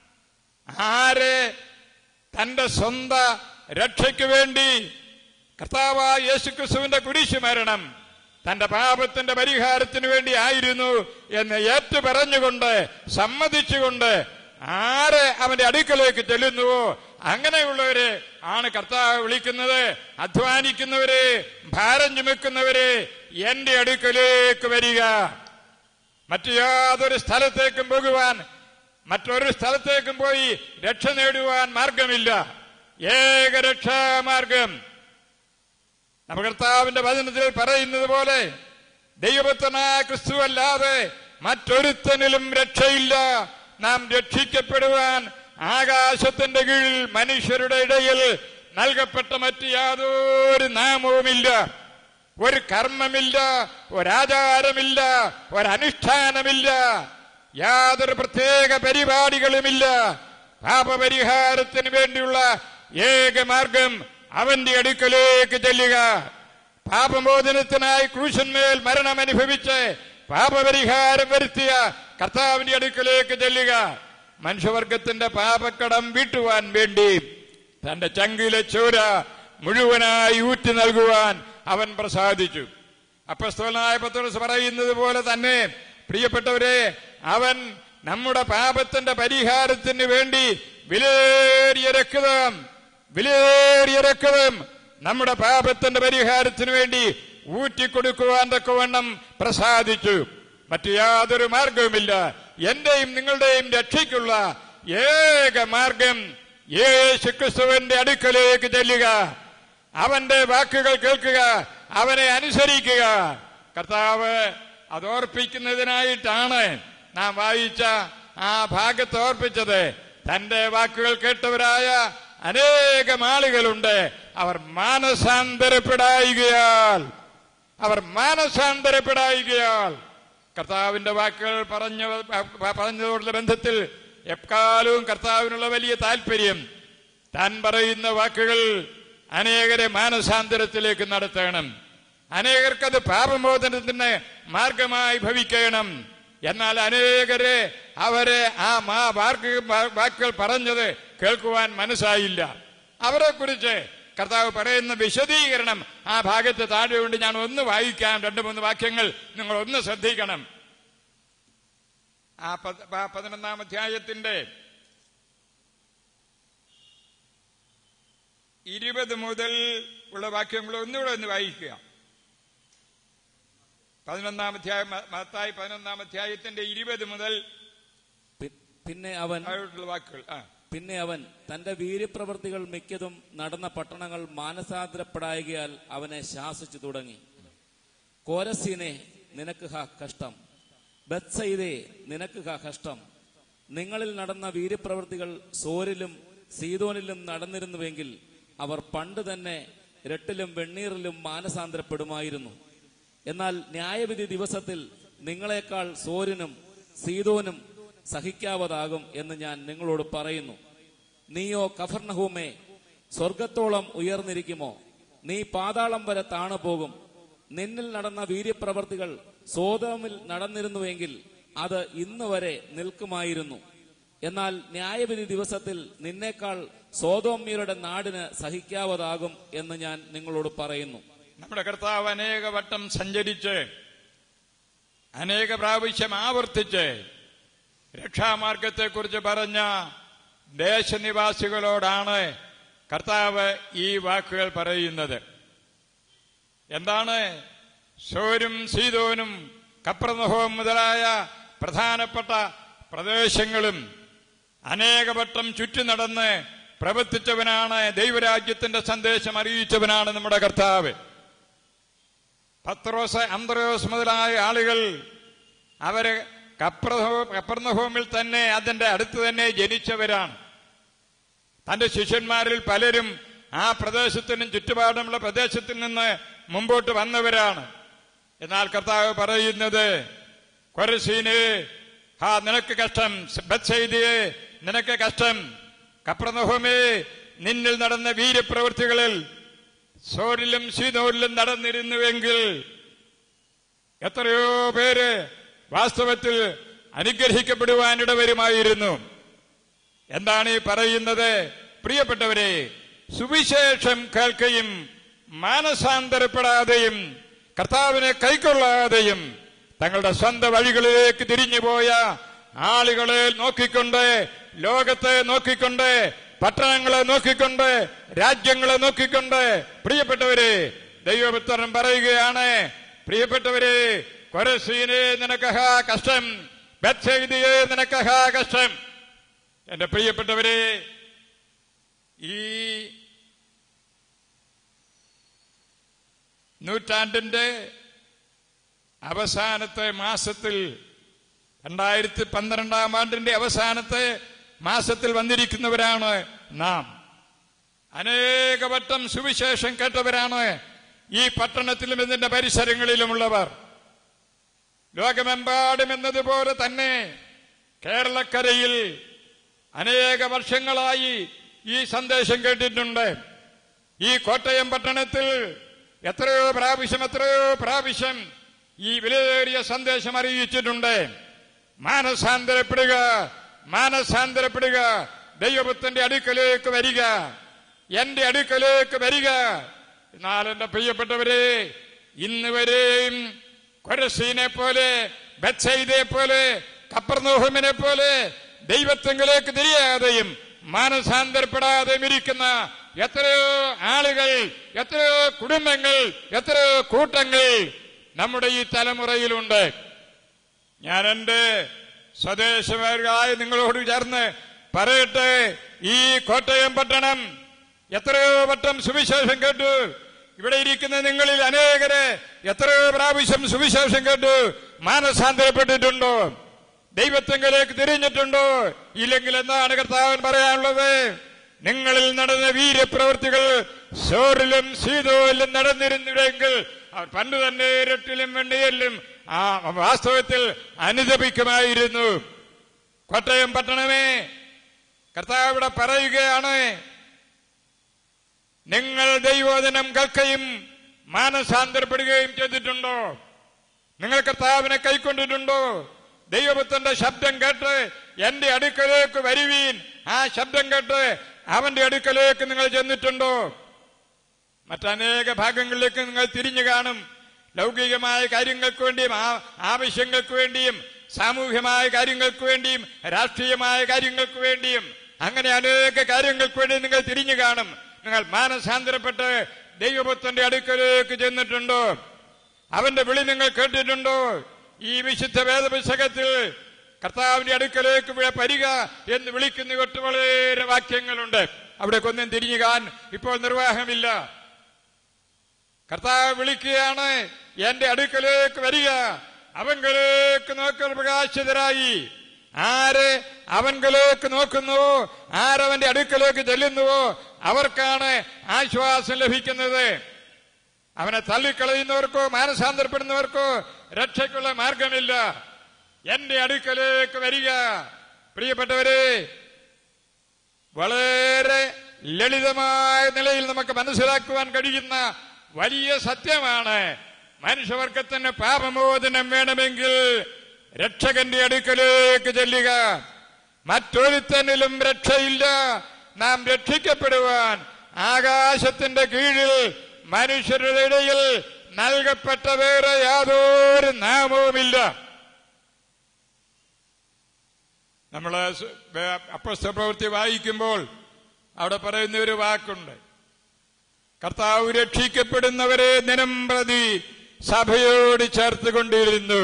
ആരെ തന്റെ സ്വന്ത രക്ഷയ്ക്ക് വേണ്ടി കർത്താവായ യേശുക്രിസ്തുവിന്റെ കുരിശു മരണം തന്റെ പാപത്തിന്റെ പരിഹാരത്തിന് വേണ്ടി ആയിരുന്നു എന്ന് ഏറ്റു പറഞ്ഞുകൊണ്ട് സമ്മതിച്ചുകൊണ്ട് ആരെ അവന്റെ അടുക്കലേക്ക് ചെല്ലുന്നുവോ അങ്ങനെയുള്ളവരെ ആണ് കർത്താവ് വിളിക്കുന്നത് അധ്വാനിക്കുന്നവരെ ഭാരം ചുമക്കുന്നവരെ എന്റെ അടുക്കലേക്ക് വരിക മറ്റു യാതൊരു സ്ഥലത്തേക്കും പോകുവാൻ മറ്റൊരു സ്ഥലത്തേക്കും പോയി രക്ഷ നേടുവാൻ മാർഗമില്ല ഏക രക്ഷാമാർഗം നമ്മുടെ കർത്താവിന്റെ വചനത്തിൽ പറയുന്നത് പോലെ ദൈവപുത്രനായ ക്രിസ്തു അല്ലാതെ മറ്റൊരുത്തനിലും രക്ഷയില്ല നാം രക്ഷിക്കപ്പെടുവാൻ ആകാശത്തിന്റെ കീഴിൽ മനുഷ്യരുടെ ഇടയിൽ നൽകപ്പെട്ട മറ്റ് യാതൊരു നാമവുമില്ല ഒരു കർമ്മമില്ല ഒരാചാരമില്ല ഒരനുഷ്ഠാനമില്ല യാതൊരു പ്രത്യേക പരിപാടികളുമില്ല പാപപരിഹാരത്തിന് വേണ്ടിയുള്ള ഏക മാർഗം അവന്റെ അടുക്കലേക്ക് ചെല്ലുക പാപമോചനത്തിനായി ക്രൂശന്മേൽ മരണം അനുഭവിച്ച് പാപപരിഹാരം വരുത്തിയ കർത്താവിന്റെ അടുക്കലേക്ക് ചെല്ലുക മനുഷ്യവർഗത്തിന്റെ പാപക്കടം വീട്ടുവാൻ വേണ്ടി തന്റെ ചങ്കിലെ ചോര മുഴുവനായി ഊറ്റി നൽകുവാൻ അവൻ പ്രസാദിച്ചു അപ്പസ്തോലനായ പത്രോസ് പറയുന്നത് പോലെ തന്നെ പ്രിയപ്പെട്ടവരെ അവൻ നമ്മുടെ പാപത്തിന്റെ പരിഹാരത്തിന് വേണ്ടി വിലേറിയ രക്തം വിലേറിയ രക്തം നമ്മുടെ പാപത്തിന്റെ പരിഹാരത്തിന് വേണ്ടി ഊറ്റിക്കൊടുക്കുവാൻ തക്കവണ്ണം പ്രസാദിച്ചു മറ്റു യാതൊരു മാർഗവുമില്ല എന്റെയും നിങ്ങളുടെയും രക്ഷയ്ക്കുള്ള ഏക മാർഗം യേശു ക്രിസ്തുവിന്റെ അടുക്കലേക്ക് ചെല്ലുക അവന്റെ വാക്കുകൾ കേൾക്കുക അവനെ അനുസരിക്കുക കർത്താവ് അതോർപ്പിക്കുന്നതിനായിട്ടാണ് നാം വായിച്ച ആ ഭാഗത്ത് ഓർപ്പിച്ചത് തന്റെ വാക്കുകൾ കേട്ടവരായ അനേകം ആളുകളുണ്ട് അവർ മാനസാന്തരപ്പെടായികയാൽ അവർ മാനസാന്തരപ്പെടായികയാൽ കർത്താവിന്റെ വാക്കുകൾ പറഞ്ഞ പറഞ്ഞതോടുള്ള ബന്ധത്തിൽ എക്കാലവും കർത്താവിനുള്ള വലിയ താല്പര്യം താൻ പറയുന്ന വാക്കുകൾ അനേകരെ മാനസാന്തരത്തിലേക്ക് നടത്തണം അനേകർക്കത് പാപമോചനത്തിന് മാർഗമായി ഭവിക്കണം എന്നാൽ അനേകരെ അവരെ ആ മാ വാക്ക് വാക്കുകൾ പറഞ്ഞത് കേൾക്കുവാൻ മനസ്സായില്ല അവരെ കുറിച്ച് കർത്താവ് പറയുന്ന വിശദീകരണം ആ ഭാഗത്ത് താഴെയുണ്ട് ഞാൻ ഒന്ന് വായിക്കാം രണ്ട് മൂന്ന് വാക്യങ്ങൾ നിങ്ങൾ ഒന്ന് ശ്രദ്ധിക്കണം ആ പത്- പ- പതിനൊന്നാം അധ്യായത്തിന്റെ ഇരുപത് മുതൽ ഉള്ള വാക്യങ്ങൾ ഒന്നുകൂടെ ഒന്ന് വായിക്കുക പതിനൊന്നാം അധ്യായം മ- മത്തായി പതിനൊന്നാം അധ്യായത്തിന്റെ ഇരുപത് മുതൽ പി- പിന്നെ അവൻ താഴോട്ടുള്ള വാക്കുകൾ ആ പിന്നെ അവൻ തന്റെ വീര്യപ്രവർത്തികൾ മിക്കതും നടന്ന പട്ടണങ്ങൾ മാനസാന്തരപ്പെടായകയാൽ അവനെ ശാസിച്ചു തുടങ്ങി കോരസീനെ നിനക്ക് ഹാ കഷ്ടം ബത്സയിദേ നിനക്ക് ഹാ കഷ്ടം നിങ്ങളിൽ നടന്ന വീര്യപ്രവൃത്തികൾ സോരിലും സീതോനിലും നടന്നിരുന്നുവെങ്കിൽ അവർ പണ്ട് തന്നെ രട്ടിലും വെണ്ണീറിലും മാനസാന്തരപ്പെടുമായിരുന്നു എന്നാൽ ന്യായവിധി ദിവസത്തിൽ നിങ്ങളെക്കാൾ സോരിനും സീതോനും സഹിക്കാവതാകും എന്ന് ഞാൻ നിങ്ങളോട് പറയുന്നു നീയോ കഫർണഹൂമേ സ്വർഗത്തോളം ഉയർന്നിരിക്കുമോ നീ പാതാളം വരെ താണു പോകും നിന്നിൽ നടന്ന വീര്യപ്രവർത്തികൾ സോതോമിൽ നടന്നിരുന്നുവെങ്കിൽ അത് ഇന്ന് വരെ നിൽക്കുമായിരുന്നു എന്നാൽ ന്യായവിധി ദിവസത്തിൽ നിന്നേക്കാൾ സോതോമ്യരുടെ നാടിന് സഹിക്കാവതാകും എന്ന് ഞാൻ നിങ്ങളോട് പറയുന്നു നമ്മുടെ കർത്താവ് അനേക വട്ടം സഞ്ചരിച്ച് അനേക പ്രാവശ്യം ആവർത്തിച്ച് രക്ഷാമാർഗത്തെക്കുറിച്ച് പറഞ്ഞ ദേശനിവാസികളോടാണ് കർത്താവ് ഈ വാക്കുകൾ പറയുന്നത് എന്താണ് സോരും സീതോനും കപ്രനഹവും മുതലായ പ്രധാനപ്പെട്ട പ്രദേശങ്ങളും അനേകവട്ടം ചുറ്റി നടന്ന് പ്രവർത്തിച്ചവനാണ് ദൈവരാജ്യത്തിന്റെ സന്ദേശം അറിയിച്ചവനാണ് നമ്മുടെ കർത്താവ് പത്രോസ് അന്ത്രോസ് മുതലായ ആളുകൾ അവര് കപ്രഹോ- കപ്പർന്നഹോമിൽ തന്നെ അതിന്റെ അടുത്ത് തന്നെ ജനിച്ചവരാണ് തന്റെ ശിഷ്യന്മാരിൽ പലരും ആ പ്രദേശത്തിനും ചുറ്റുപാടുമുള്ള പ്രദേശത്തിൽ നിന്ന് മുമ്പോട്ട് വന്നവരാണ് എന്നാൽ കർത്താവ് പറയുന്നത് കൊരസീന് ഹാ നിനക്ക് കഷ്ടം ബത്സൈദിയെ നിനക്ക് കഷ്ടം കപ്രനഹോമേ നിന്നിൽ നടന്ന വീര്യപ്രവൃത്തികളിൽ സോരിലും സീതോരിലും നടന്നിരുന്നുവെങ്കിൽ എത്രയോ പേര് വാസ്തവത്തിൽ അനുഗ്രഹിക്കപ്പെടുവാനിട വരുമായിരുന്നു എന്താണ് ഈ പറയുന്നത് പ്രിയപ്പെട്ടവരെ സുവിശേഷം കേൾക്കുകയും മാനസാന്തരപ്പെടാതെയും കർത്താവിനെ കൈക്കൊള്ളാതെയും തങ്ങളുടെ സ്വന്തം വഴികളിലേക്ക് തിരിഞ്ഞുപോയ ആളുകളെ നോക്കിക്കൊണ്ട് ലോകത്തെ നോക്കിക്കൊണ്ട് പട്ടണങ്ങളെ നോക്കിക്കൊണ്ട് രാജ്യങ്ങളെ നോക്കിക്കൊണ്ട് പ്രിയപ്പെട്ടവരെ ദൈവപുത്രൻ പറയുകയാണ് പ്രിയപ്പെട്ടവരെ കൊരസീനെ നിനക്ക് ഹാ കഷ്ടം ബത്സെയ്തിയെ നിനക്ക് ഹാ കഷ്ടം എന്റെ പ്രിയപ്പെട്ടവരെ ഈ നൂറ്റാണ്ടിന്റെ അവസാനത്തെ മാസത്തിൽ രണ്ടായിരത്തി പന്ത്രണ്ടാം ആണ്ടിന്റെ അവസാനത്തെ മാസത്തിൽ വന്നിരിക്കുന്നവരാണ് നാം അനേകവട്ടം സുവിശേഷം കേട്ടവരാണ് ഈ പട്ടണത്തിലും ഇതിന്റെ പരിസരങ്ങളിലുമുള്ളവർ ലോകമെമ്പാടും എന്നതുപോലെ തന്നെ കേരളക്കരയിൽ അനേക വർഷങ്ങളായി ഈ സന്ദേശം കേട്ടിട്ടുണ്ട് ഈ കോട്ടയം പട്ടണത്തിൽ എത്രയോ പ്രാവശ്യം എത്രയോ പ്രാവശ്യം ഈ വിലയേറിയ സന്ദേശം അറിയിച്ചിട്ടുണ്ട് മാനസാന്തരപ്പെടുക മാനസാന്തരപ്പെടുക ദൈവപുത്രന്റെ അടുക്കലേക്ക് വരിക എന്റെ അടുക്കലേക്ക് വരിക എന്നാൽ എന്റെ പ്രിയപ്പെട്ടവരെ ഇന്ന് വരെയും കൊരസീനെ പോലെ ബത്സൈദെ പോലെ കപ്പർനോഹമിനെ പോലെ ദൈവത്വങ്ങളിലേക്ക് തിരിയാതെയും മാനസാന്തരപ്പെടാതെയും ഇരിക്കുന്ന എത്രയോ ആളുകൾ എത്രയോ കുടുംബങ്ങൾ എത്രയോ കൂട്ടങ്ങൾ നമ്മുടെ ഈ തലമുറയിലുണ്ട് ഞാൻ എന്റെ സ്വദേശമായ നിങ്ങളോട് ചേർന്ന് പറയട്ടെ ഈ കോട്ടയം പട്ടണം എത്രയോ വട്ടം സുവിശേഷം കേട്ടു ഇവിടെ ഇരിക്കുന്ന നിങ്ങളിൽ അനേകരെ എത്രയോ പ്രാവശ്യം സുവിശേഷം കേട്ടു മാനസാന്തരപ്പെട്ടിട്ടുണ്ടോ ദൈവത്വങ്ങളിലേക്ക് തിരിഞ്ഞിട്ടുണ്ടോ ഇല്ലെങ്കിൽ എന്താണ് കർത്താവൻ പറയാനുള്ളത് നിങ്ങളിൽ നടന്ന വീര്യപ്രവൃത്തികൾ സോറിലും സീതോയിലും നടന്നിരുന്നുവെങ്കിൽ അവർ പണ്ട് തന്നെ ഇരട്ടിലും വെണ്ണയിലും ആ വാസ്തവത്തിൽ അനുദപിക്കുമായിരുന്നു കോട്ടയം പട്ടണമേ കർത്താവ് ഇവിടെ പറയുകയാണ് നിങ്ങൾ ദൈവോധനം കേൾക്കുകയും മാനസാന്തരപ്പെടുകയും ചെയ്തിട്ടുണ്ടോ നിങ്ങൾ കർത്താവിനെ കൈക്കൊണ്ടിട്ടുണ്ടോ ദൈവപുത്രന്റെ ശബ്ദം കേട്ട് എന്റെ അടുക്കലേക്ക് വരുവീൻ ആ ശബ്ദം കേട്ട് അവന്റെ അടുക്കലേക്ക് നിങ്ങൾ ചെന്നിട്ടുണ്ടോ മറ്റനേക ഭാഗങ്ങളിലേക്ക് നിങ്ങൾ തിരിഞ്ഞു കാണും ലൗകികമായ കാര്യങ്ങൾക്ക് വേണ്ടിയും ആ- ആവശ്യങ്ങൾക്ക് വേണ്ടിയും സാമൂഹ്യമായ കാര്യങ്ങൾക്ക് വേണ്ടിയും രാഷ്ട്രീയമായ കാര്യങ്ങൾക്ക് വേണ്ടിയും അങ്ങനെ അനേക കാര്യങ്ങൾക്ക് വേണ്ടി നിങ്ങൾ തിരിഞ്ഞു കാണും നിങ്ങൾ മാനസാന്തരപ്പെട്ട് ദൈവപുത്രന്റെ അടുക്കലേക്ക് ചെന്നിട്ടുണ്ടോ അവന്റെ വിളി നിങ്ങൾ കേട്ടിട്ടുണ്ടോ ഈ വിശുദ്ധ വേദപുസ്തകത്തിൽ കർത്താവിന്റെ അടുക്കലേക്ക് വ- വരിക എന്ന് വിളിക്കുന്ന ഒട്ടു വളരെ വാക്യങ്ങളുണ്ട് അവിടെ ഒന്നും തിരിഞ്ഞുകാൻ ഇപ്പോൾ നിർവാഹമില്ല കർത്താവ് വിളിക്കുകയാണ് എന്റെ അടുക്കലേക്ക് വരിക അവങ്കലേക്ക് നോക്കൽ പ്രകാശിതരായി ആര് അവങ്കലേക്ക് നോക്കുന്നുവോ ആരവന്റെ അടുക്കലേക്ക് ചെല്ലുന്നുവോ അവർക്കാണ് ആശ്വാസം ലഭിക്കുന്നത് അവനെ തള്ളിക്കളയുന്നവർക്കോ മാനസാന്തരപ്പെടുന്നവർക്കോ രക്ഷയ്ക്കുള്ള മാർഗമില്ല എന്റെ അടുക്കലേക്ക് വരിക പ്രിയപ്പെട്ടവരെ വളരെ ലളിതമായ നിലയിൽ നമുക്ക് മനസ്സിലാക്കുവാൻ കഴിയുന്ന വലിയ സത്യമാണ് മനുഷ്യവർഗത്തിന് പാപമോചനം വേണമെങ്കിൽ രക്ഷകന്റെ അടുക്കലേക്ക് ചെല്ലുക മറ്റൊരുത്തനിലും രക്ഷയില്ല നാം രക്ഷിക്കപ്പെടുവാൻ ആകാശത്തിന്റെ കീഴിൽ മനുഷ്യരുടെ ഇടയിൽ നൽകപ്പെട്ട വേറെ യാതൊരു നാമവുമില്ല നമ്മൾ അപ്പസ്ത പ്രവൃത്തി വായിക്കുമ്പോൾ അവിടെ പറയുന്ന ഒരു വാക്കുണ്ട് കർത്താവ് രക്ഷിക്കപ്പെടുന്നവരെ ദിനം പ്രതി സഭയോട് ചേർത്തുകൊണ്ടിരുന്നു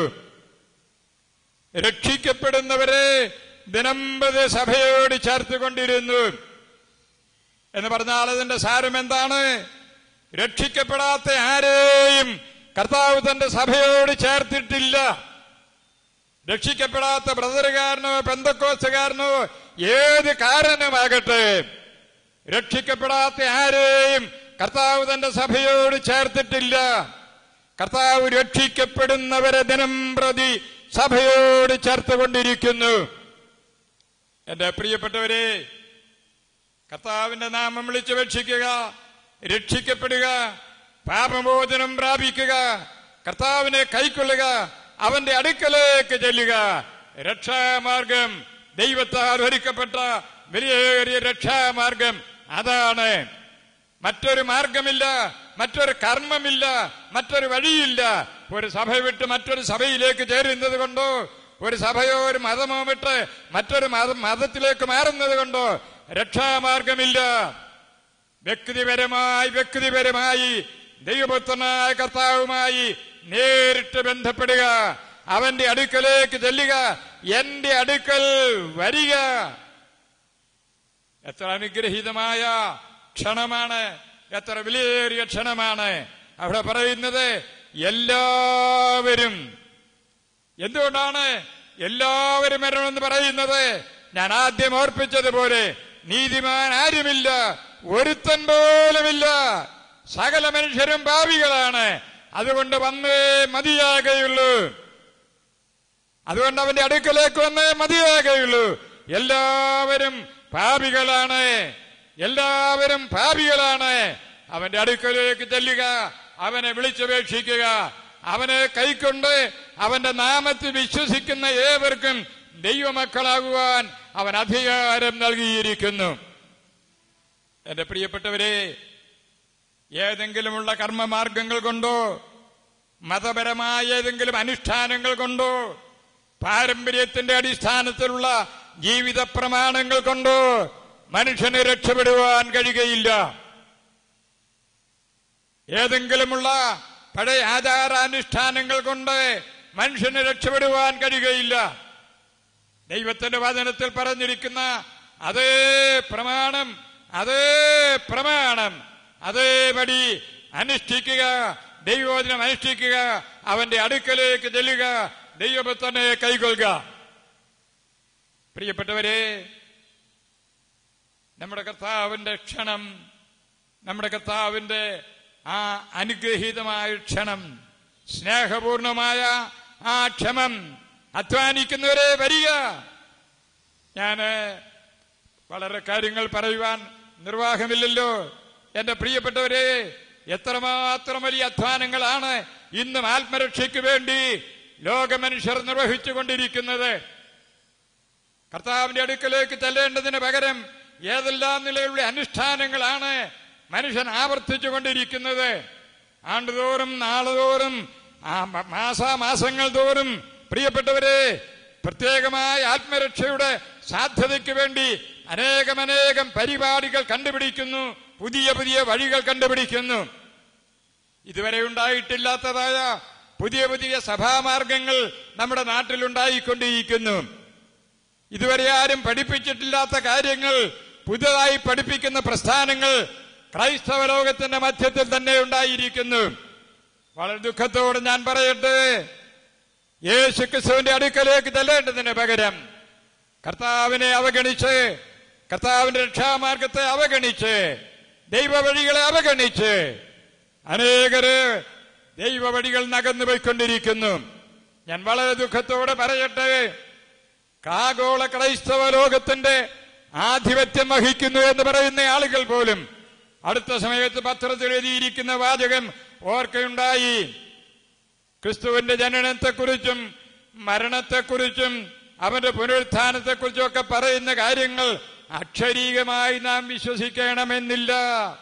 രക്ഷിക്കപ്പെടുന്നവരെ ദിനം പ്രതി സഭയോട് ചേർത്തുകൊണ്ടിരുന്നു എന്ന് പറഞ്ഞാൽ അതിന്റെ സാരം എന്താണ് രക്ഷിക്കപ്പെടാത്ത ആരെയും കർത്താവ് തന്റെ സഭയോട് ചേർത്തിട്ടില്ല രക്ഷിക്കപ്പെടാത്ത ബ്രദറുകാരനോ പെന്തക്കോസുകാരനോ ഏത് കാരണമാകട്ടെ രക്ഷിക്കപ്പെടാത്ത ആരെയും കർത്താവ് തന്റെ സഭയോട് ചേർത്തിട്ടില്ല കർത്താവ് രക്ഷിക്കപ്പെടുന്നവരെ ദിനം പ്രതി സഭയോട് ചേർത്തുകൊണ്ടിരിക്കുന്നു എന്റെ പ്രിയപ്പെട്ടവരെ കർത്താവിന്റെ നാമം വിളിച്ചപേക്ഷിക്കുക രക്ഷിക്കപ്പെടുക പാപമോചനം പ്രാപിക്കുക കർത്താവിനെ കൈക്കൊള്ളുക അവന്റെ അടുക്കലേക്ക് ചെല്ലുക രക്ഷാമാർഗം ദൈവത്താൽ ഒരുക്കപ്പെട്ട വലിയേറിയ രക്ഷാമാർഗം അതാണ് മറ്റൊരു മാർഗമില്ല മറ്റൊരു കർമ്മമില്ല മറ്റൊരു വഴിയില്ല ഒരു സഭ വിട്ട് മറ്റൊരു സഭയിലേക്ക് ചേരുന്നത് കൊണ്ടോ ഒരു സഭയോ ഒരു മതമോ വിട്ട് മറ്റൊരു മത മതത്തിലേക്ക് മാറുന്നത് കൊണ്ടോ രക്ഷാമാർഗമില്ല വ്യക്തിപരമായി വ്യക്തിപരമായി ദൈവപുത്രനായ കർത്താവുമായി നേരിട്ട് ബന്ധപ്പെടുക അവന്റെ അടുക്കലേക്ക് ചെല്ലുക എന്റെ അടുക്കൽ വരിക എത്ര അനുഗ്രഹീതമായ ക്ഷണമാണ് എത്ര വിലയേറിയ ക്ഷണമാണ് അവിടെ പറയുന്നത് എല്ലാവരും എന്തുകൊണ്ടാണ് എല്ലാവരും വരണമെന്ന് പറയുന്നത് ഞാൻ ആദ്യം ഓർപ്പിച്ചതുപോലെ നീതിമാൻ ആരുമില്ല ഒരുത്തൻ പോലുമില്ല സകല മനുഷ്യരും ഭാവികളാണ് അതുകൊണ്ട് വന്നേ മതിയാകെയുള്ളൂ അതുകൊണ്ട് അവന്റെ അടുക്കലേക്ക് വന്നേ മതിയാകെയുള്ളൂ എല്ലാവരും പാപികളാണ് എല്ലാവരും പാപികളാണ് അവന്റെ അടുക്കലേക്ക് ചെല്ലുക അവനെ വിളിച്ചപേക്ഷിക്കുക അവനെ കൈക്കൊണ്ട് അവന്റെ നാമത്തിൽ വിശ്വസിക്കുന്ന ഏവർക്കും ദൈവമക്കളാകുവാൻ അവൻ അധികാരം നൽകിയിരിക്കുന്നു എന്റെ പ്രിയപ്പെട്ടവരെ ഏതെങ്കിലുമുള്ള കർമ്മമാർഗങ്ങൾ കൊണ്ടോ മതപരമായ ഏതെങ്കിലും അനുഷ്ഠാനങ്ങൾ കൊണ്ടോ പാരമ്പര്യത്തിന്റെ അടിസ്ഥാനത്തിലുള്ള ജീവിത പ്രമാണങ്ങൾ കൊണ്ടോ മനുഷ്യന് രക്ഷപ്പെടുവാൻ കഴിയുകയില്ല ഏതെങ്കിലുമുള്ള പഴയ ആചാരാനുഷ്ഠാനങ്ങൾ കൊണ്ട് മനുഷ്യന് രക്ഷപ്പെടുവാൻ കഴിയുകയില്ല ദൈവത്തിന്റെ വചനത്തിൽ പറഞ്ഞിരിക്കുന്ന അതേ പ്രമാണം അതേ പ്രമാണം അതേപടി അനുഷ്ഠിക്കുക ദൈവോചനം അനുഷ്ഠിക്കുക അവന്റെ അടുക്കലേക്ക് ചെല്ലുക ദൈവപുത്രനെ കൈകൊള്ളുക പ്രിയപ്പെട്ടവരെ നമ്മുടെ കർത്താവിന്റെ ക്ഷണം നമ്മുടെ കർത്താവിന്റെ ആ അനുഗ്രഹീതമായ ക്ഷണം സ്നേഹപൂർണമായ ആ ക്ഷമം അധ്വാനിക്കുന്നവരെ വരിക ഞാന് വളരെ കാര്യങ്ങൾ പറയുവാൻ നിർവാഹമില്ലല്ലോ എന്റെ പ്രിയപ്പെട്ടവരെ എത്രമാത്രം വലിയ അധ്വാനങ്ങളാണ് ഇന്നും ആത്മരക്ഷയ്ക്ക് വേണ്ടി ലോകമനുഷ്യർ നിർവഹിച്ചുകൊണ്ടിരിക്കുന്നത് കർത്താവിന്റെ അടുക്കലേക്ക് ചെല്ലേണ്ടതിന് പകരം ഏതെല്ലാം നിലയിലുള്ള അനുഷ്ഠാനങ്ങളാണ് മനുഷ്യൻ ആവർത്തിച്ചുകൊണ്ടിരിക്കുന്നത് ആണ്ടുതോറും നാളുതോറും ആ മ- മാസാമാസങ്ങൾ തോറും പ്രിയപ്പെട്ടവരെ പ്രത്യേകമായ ആത്മരക്ഷയുടെ സാധ്യതയ്ക്ക് വേണ്ടി അനേകമനേകം പരിപാടികൾ കണ്ടുപിടിക്കുന്നു പുതിയ പുതിയ വഴികൾ കണ്ടുപിടിക്കുന്നു ഇതുവരെ ഉണ്ടായിട്ടില്ലാത്തതായ പുതിയ പുതിയ സഭാമാർഗങ്ങൾ നമ്മുടെ നാട്ടിലുണ്ടായിക്കൊണ്ടിരിക്കുന്നു ഇതുവരെ ആരും പഠിപ്പിച്ചിട്ടില്ലാത്ത കാര്യങ്ങൾ പുതുതായി പഠിപ്പിക്കുന്ന പ്രസ്ഥാനങ്ങൾ ക്രൈസ്തവ ലോകത്തിന്റെ മധ്യത്തിൽ തന്നെ ഉണ്ടായിരിക്കുന്നു വളരെ ദുഃഖത്തോട് ഞാൻ പറയട്ടെ യേശു ക്രിസ്തുവിന്റെ അടുക്കലേക്ക് ചെല്ലേണ്ടതിന് പകരം കർത്താവിനെ അവഗണിച്ച് കർത്താവിന്റെ രക്ഷാമാർഗത്തെ അവഗണിച്ച് ദൈവവഴികളെ അവഗണിച്ച് അനേകര് ദൈവവഴികൾ നകന്നു പോയിക്കൊണ്ടിരിക്കുന്നു ഞാൻ വളരെ ദുഃഖത്തോടെ പറയട്ടെ കാഗോള ക്രൈസ്തവ ലോകത്തിന്റെ ആധിപത്യം വഹിക്കുന്നു എന്ന് പറയുന്ന ആളുകൾ പോലും അടുത്ത സമയത്ത് പത്രത്തിൽ എഴുതിയിരിക്കുന്ന വാചകം ഓർക്കയുണ്ടായി ക്രിസ്തുവിന്റെ ജനനത്തെക്കുറിച്ചും മരണത്തെക്കുറിച്ചും അവന്റെ പുനരുത്ഥാനത്തെക്കുറിച്ചും ഒക്കെ പറയുന്ന കാര്യങ്ങൾ അക്ഷരീകമായി നാം വിശ്വസിക്കണമെന്നില്ല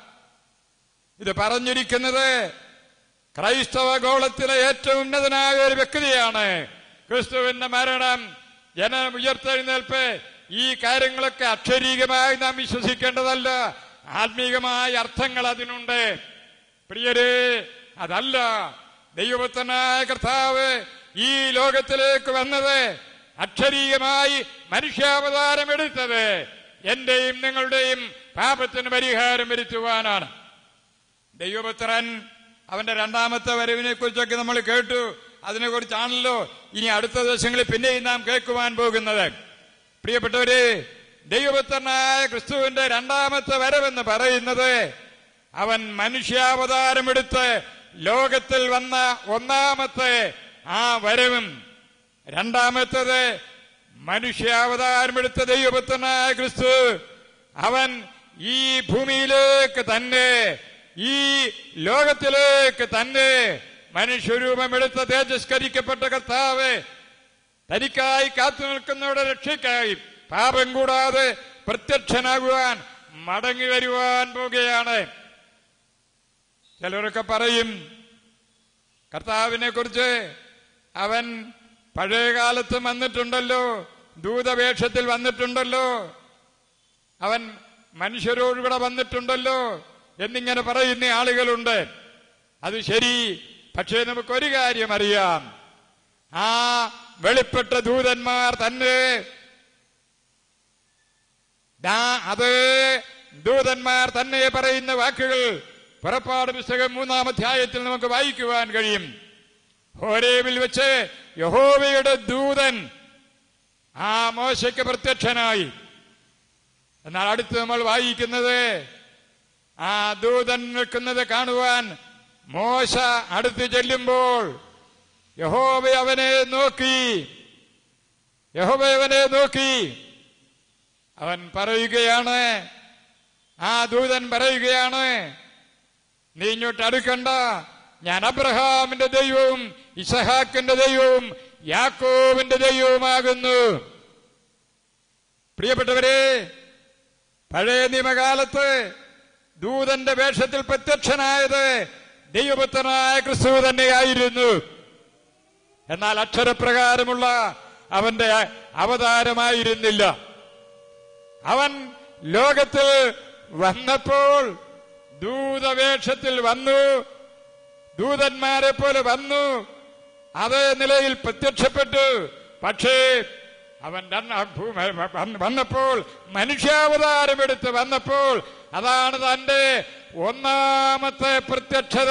ഇത് പറഞ്ഞിരിക്കുന്നത് ക്രൈസ്തവ ഗോളത്തിലെ ഏറ്റവും ഉന്നതനായ ഒരു വ്യക്തിയാണ് ക്രിസ്തുവിന്റെ മരണം ജന ഉയർത്തെഴുന്നേൽപ്പ് ഈ കാര്യങ്ങളൊക്കെ അക്ഷരീകമായി നാം വിശ്വസിക്കേണ്ടതല്ല ആത്മീകമായ അർത്ഥങ്ങൾ അതിനുണ്ട് പ്രിയരെ അതല്ല ദൈവപുത്രനായ കർത്താവ് ഈ ലോകത്തിലേക്ക് വന്നത് അക്ഷരീയമായി മനുഷ്യാവതാരം എടുത്തത് എന്റെയും നിങ്ങളുടെയും പാപത്തിന് പരിഹാരം വരുത്തുവാനാണ് ദൈവപുത്രൻ അവന്റെ രണ്ടാമത്തെ വരവിനെ കുറിച്ചൊക്കെ നമ്മൾ കേട്ടു അതിനെക്കുറിച്ചാണല്ലോ ഇനി അടുത്ത ദിവസങ്ങളിൽ പിന്നെയും നാം കേൾക്കുവാൻ പോകുന്നത് പ്രിയപ്പെട്ടവരെ ദൈവപുത്രനായ ക്രിസ്തുവിന്റെ രണ്ടാമത്തെ വരവെന്ന് പറയുന്നത് അവൻ മനുഷ്യാവതാരമെടുത്ത് ലോകത്തിൽ വന്ന ഒന്നാമത്തെ ആ വരവും രണ്ടാമത്തത് മനുഷ്യാവതാരമെടുത്ത ദൈവപുത്രനായ ക്രിസ്തു അവൻ ഈ ഭൂമിയിലേക്ക് തന്നെ ഈ ലോകത്തിലേക്ക് തന്നെ മനുഷ്യരൂപമെടുത്ത തേജസ്കരിക്കപ്പെട്ട കർത്താവ് തനിക്കായി കാത്തു നിൽക്കുന്നവരുടെ രക്ഷയ്ക്കായി പാപം കൂടാതെ പ്രത്യക്ഷനാകുവാൻ മടങ്ങി വരുവാൻ പോകുകയാണ് ചിലരൊക്കെ പറയും കർത്താവിനെ കുറിച്ച് അവൻ പഴയ കാലത്ത് വന്നിട്ടുണ്ടല്ലോ ദൂതവേഷത്തിൽ വന്നിട്ടുണ്ടല്ലോ അവൻ മനുഷ്യരോടുകൂടെ വന്നിട്ടുണ്ടല്ലോ എന്നിങ്ങനെ പറയുന്ന ആളുകളുണ്ട് അത് ശരി പക്ഷേ നമുക്കൊരു കാര്യം അറിയാം ആ വെളിപ്പെട്ട ദൂതന്മാർ തന്നെ ദാ- അത് ദൂതന്മാർ തന്നെ പറയുന്ന വാക്കുകൾ പുറപ്പാട് പുസ്തകം മൂന്നാം അധ്യായത്തിൽ നമുക്ക് വായിക്കുവാൻ കഴിയും ഹോരേവിൽ വെച്ച് യഹോവയുടെ ദൂതൻ ആ മോശയ്ക്ക് പ്രത്യക്ഷനായി എന്നാൽ അടുത്ത് നമ്മൾ വായിക്കുന്നത് ആ ദൂതൻ നിൽക്കുന്നത് കാണുവാൻ മോശ അടുത്ത് ചെല്ലുമ്പോൾ യഹോവ അവനെ നോക്കി യഹോവ അവനെ നോക്കി അവൻ പറയുകയാണ് ആ ദൂതൻ പറയുകയാണ് നീ ഇങ്ങോട്ട് അടുക്കണ്ട ഞാൻ അബ്രഹാമിന്റെ ദൈവവും ഇസഹാക്കിന്റെ ദൈവവും യാക്കോവിന്റെ ദൈവവുമാകുന്നു പ്രിയപ്പെട്ടവരെ പഴയ നിയമകാലത്ത് ദൂതന്റെ വേഷത്തിൽ പ്രത്യക്ഷനായത് ദൈവപുത്രനായ ക്രിസ്തു തന്നെയായിരുന്നു എന്നാൽ അക്ഷരപ്രകാരമുള്ള അവന്റെ അവതാരമായിരുന്നില്ല അവൻ ലോകത്തിൽ വന്നപ്പോൾ ദൂതവേഷത്തിൽ വന്നു ദൂതന്മാരെ പോലെ വന്നു അതേ നിലയിൽ പ്രത്യക്ഷപ്പെട്ടു പക്ഷേ അവൻ രണ്ടാം ഭൂമി വന്ന് വന്നപ്പോൾ മനുഷ്യാവതാരമെടുത്ത് വന്നപ്പോൾ അതാണ് തന്റെ ഒന്നാമത്തെ പ്രത്യക്ഷത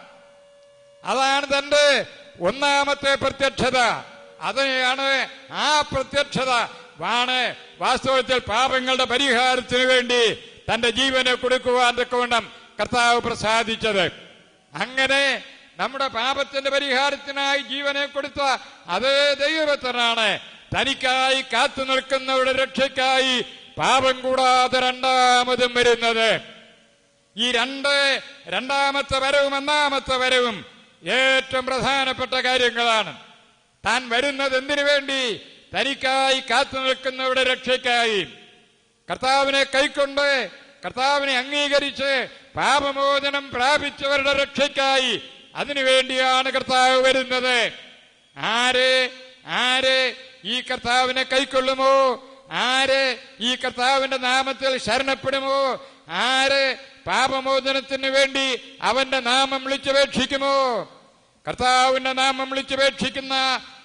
അതാണ് തന്റെ ഒന്നാമത്തെ പ്രത്യക്ഷത അതെയാണ് ആ പ്രത്യക്ഷത ആണ് വാസ്തവത്തിൽ പാപങ്ങളുടെ പരിഹാരത്തിന് വേണ്ടി തന്റെ ജീവനെ കൊടുക്കുവാൻ തക്കവണ്ണം കർത്താവ് പ്രസാദിച്ചത് അങ്ങനെ നമ്മുടെ പാപത്തിന്റെ പരിഹാരത്തിനായി ജീവനെ കൊടുത്ത അതേ ദൈവത്തനാണ് തനിക്കായി കാത്തു നിൽക്കുന്നവരുടെ രക്ഷയ്ക്കായി പാപം കൂടാതെ രണ്ടാമതും വരുന്നത് ഈ രണ്ട് രണ്ടാമത്തെ വരവും ഒന്നാമത്തെ വരവും ഏറ്റവും പ്രധാനപ്പെട്ട കാര്യങ്ങളാണ് താൻ വരുന്നത് എന്തിനു വേണ്ടി തനിക്കായി കാത്തു നിൽക്കുന്നവരുടെ രക്ഷയ്ക്കായി കർത്താവിനെ കൈക്കൊണ്ട് കർത്താവിനെ അംഗീകരിച്ച് പാപമോചനം പ്രാപിച്ചവരുടെ രക്ഷയ്ക്കായി അതിനുവേണ്ടിയാണ് കർത്താവ് വരുന്നത് ആര് ആര് ഈ കർത്താവിനെ കൈക്കൊള്ളുമോ ആര് ഈ കർത്താവിന്റെ നാമത്തിൽ ശരണപ്പെടുമോ ആര് പാപമോചനത്തിന് വേണ്ടി അവന്റെ നാമം വിളിച്ചപേക്ഷിക്കുമോ കർത്താവിന്റെ നാമം വിളിച്ചപേക്ഷിക്കുന്ന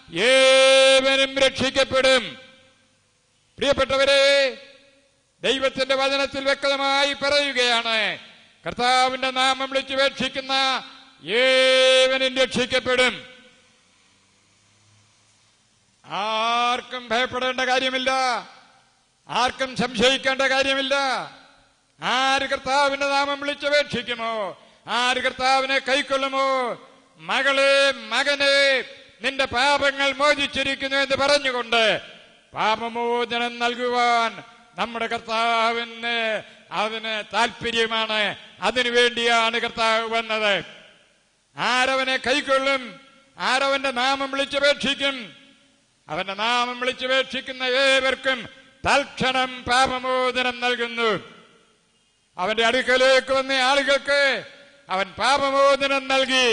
ഏവനും രക്ഷിക്കപ്പെടും പ്രിയപ്പെട്ടവരെ ദൈവത്തിന്റെ വചനത്തിൽ വ്യക്തമായി പറയുകയാണ് കർത്താവിന്റെ നാമം വിളിച്ചപേക്ഷിക്കുന്ന ഏവനും രക്ഷിക്കപ്പെടും ആർക്കും ഭയപ്പെടേണ്ട കാര്യമില്ല ആർക്കും സംശയിക്കേണ്ട കാര്യമില്ല ആര് കർത്താവിന്റെ നാമം വിളിച്ചപേക്ഷിക്കുമോ ആര് കർത്താവിനെ കൈക്കൊള്ളുമോ മകളെ മകനെ നിന്റെ പാപങ്ങൾ മോചിച്ചിരിക്കുന്നു എന്ന് പറഞ്ഞുകൊണ്ട് പാപമോചനം നൽകുവാൻ നമ്മുടെ കർത്താവിന് അതിന് താല്പര്യമാണ് അതിനുവേണ്ടിയാണ് കർത്താവ് വന്നത് ആരവനെ കൈക്കൊള്ളും ആരവന്റെ നാമം വിളിച്ചപേക്ഷിക്കും അവന്റെ നാമം വിളിച്ചപേക്ഷിക്കുന്ന ഏവർക്കും തൽക്ഷണം പാപമോചനം നൽകുന്നു അവന്റെ അടുക്കലേക്ക് വന്ന ആളുകൾക്ക് അവൻ പാപമോചനം നൽകി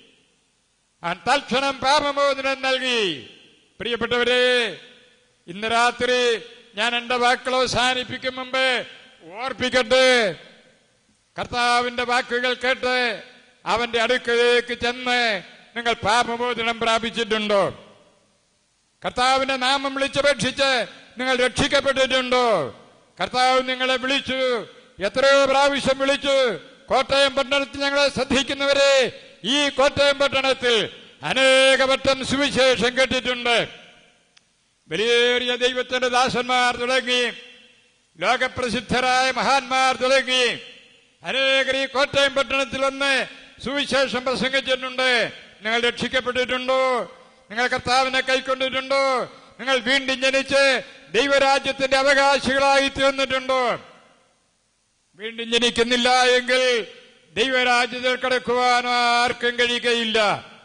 അവൻ തൽക്ഷണം പാപമോചനം നൽകി പ്രിയപ്പെട്ടവരെ ഇന്ന് രാത്രി ഞാൻ എന്റെ വാക്കുകൾ അവസാനിപ്പിക്കും മുമ്പ് ഓർപ്പിക്കട്ടെ കർത്താവിന്റെ വാക്കുകൾ കേട്ട് അവന്റെ അടുക്കലേക്ക് ചെന്ന് നിങ്ങൾ പാപമോചനം പ്രാപിച്ചിട്ടുണ്ടോ കർത്താവിന്റെ നാമം വിളിച്ചപേക്ഷിച്ച് നിങ്ങൾ രക്ഷിക്കപ്പെട്ടിട്ടുണ്ടോ കർത്താവ് നിങ്ങളെ വിളിച്ചു എത്രയോ പ്രാവശ്യം വിളിച്ചു കോട്ടയം പട്ടണത്തിൽ ഞങ്ങളെ ശ്രദ്ധിക്കുന്നവരെ ഈ കോട്ടയം പട്ടണത്തിൽ അനേകവട്ടം സുവിശേഷം കേട്ടിട്ടുണ്ട് വലിയേറിയ ദൈവത്തിന്റെ ദാസന്മാർ തുടങ്ങി ലോകപ്രസിദ്ധരായ മഹാന്മാർ തുടങ്ങി അനേകർ ഈ കോട്ടയം പട്ടണത്തിൽ വന്ന് സുവിശേഷം പ്രസംഗിച്ചിട്ടുണ്ട് നിങ്ങൾ രക്ഷിക്കപ്പെട്ടിട്ടുണ്ടോ നിങ്ങൾ കർത്താവിനെ കൈക്കൊണ്ടിട്ടുണ്ടോ നിങ്ങൾ വീണ്ടും ജനിച്ച് ദൈവരാജ്യത്തിന്റെ അവകാശികളായി തീർന്നിട്ടുണ്ടോ വീണ്ടും ജനിക്കുന്നില്ല എങ്കിൽ ദൈവരാജ്യത്തിൽ കിടക്കുവാൻ ആർക്കും കഴിയുകയില്ല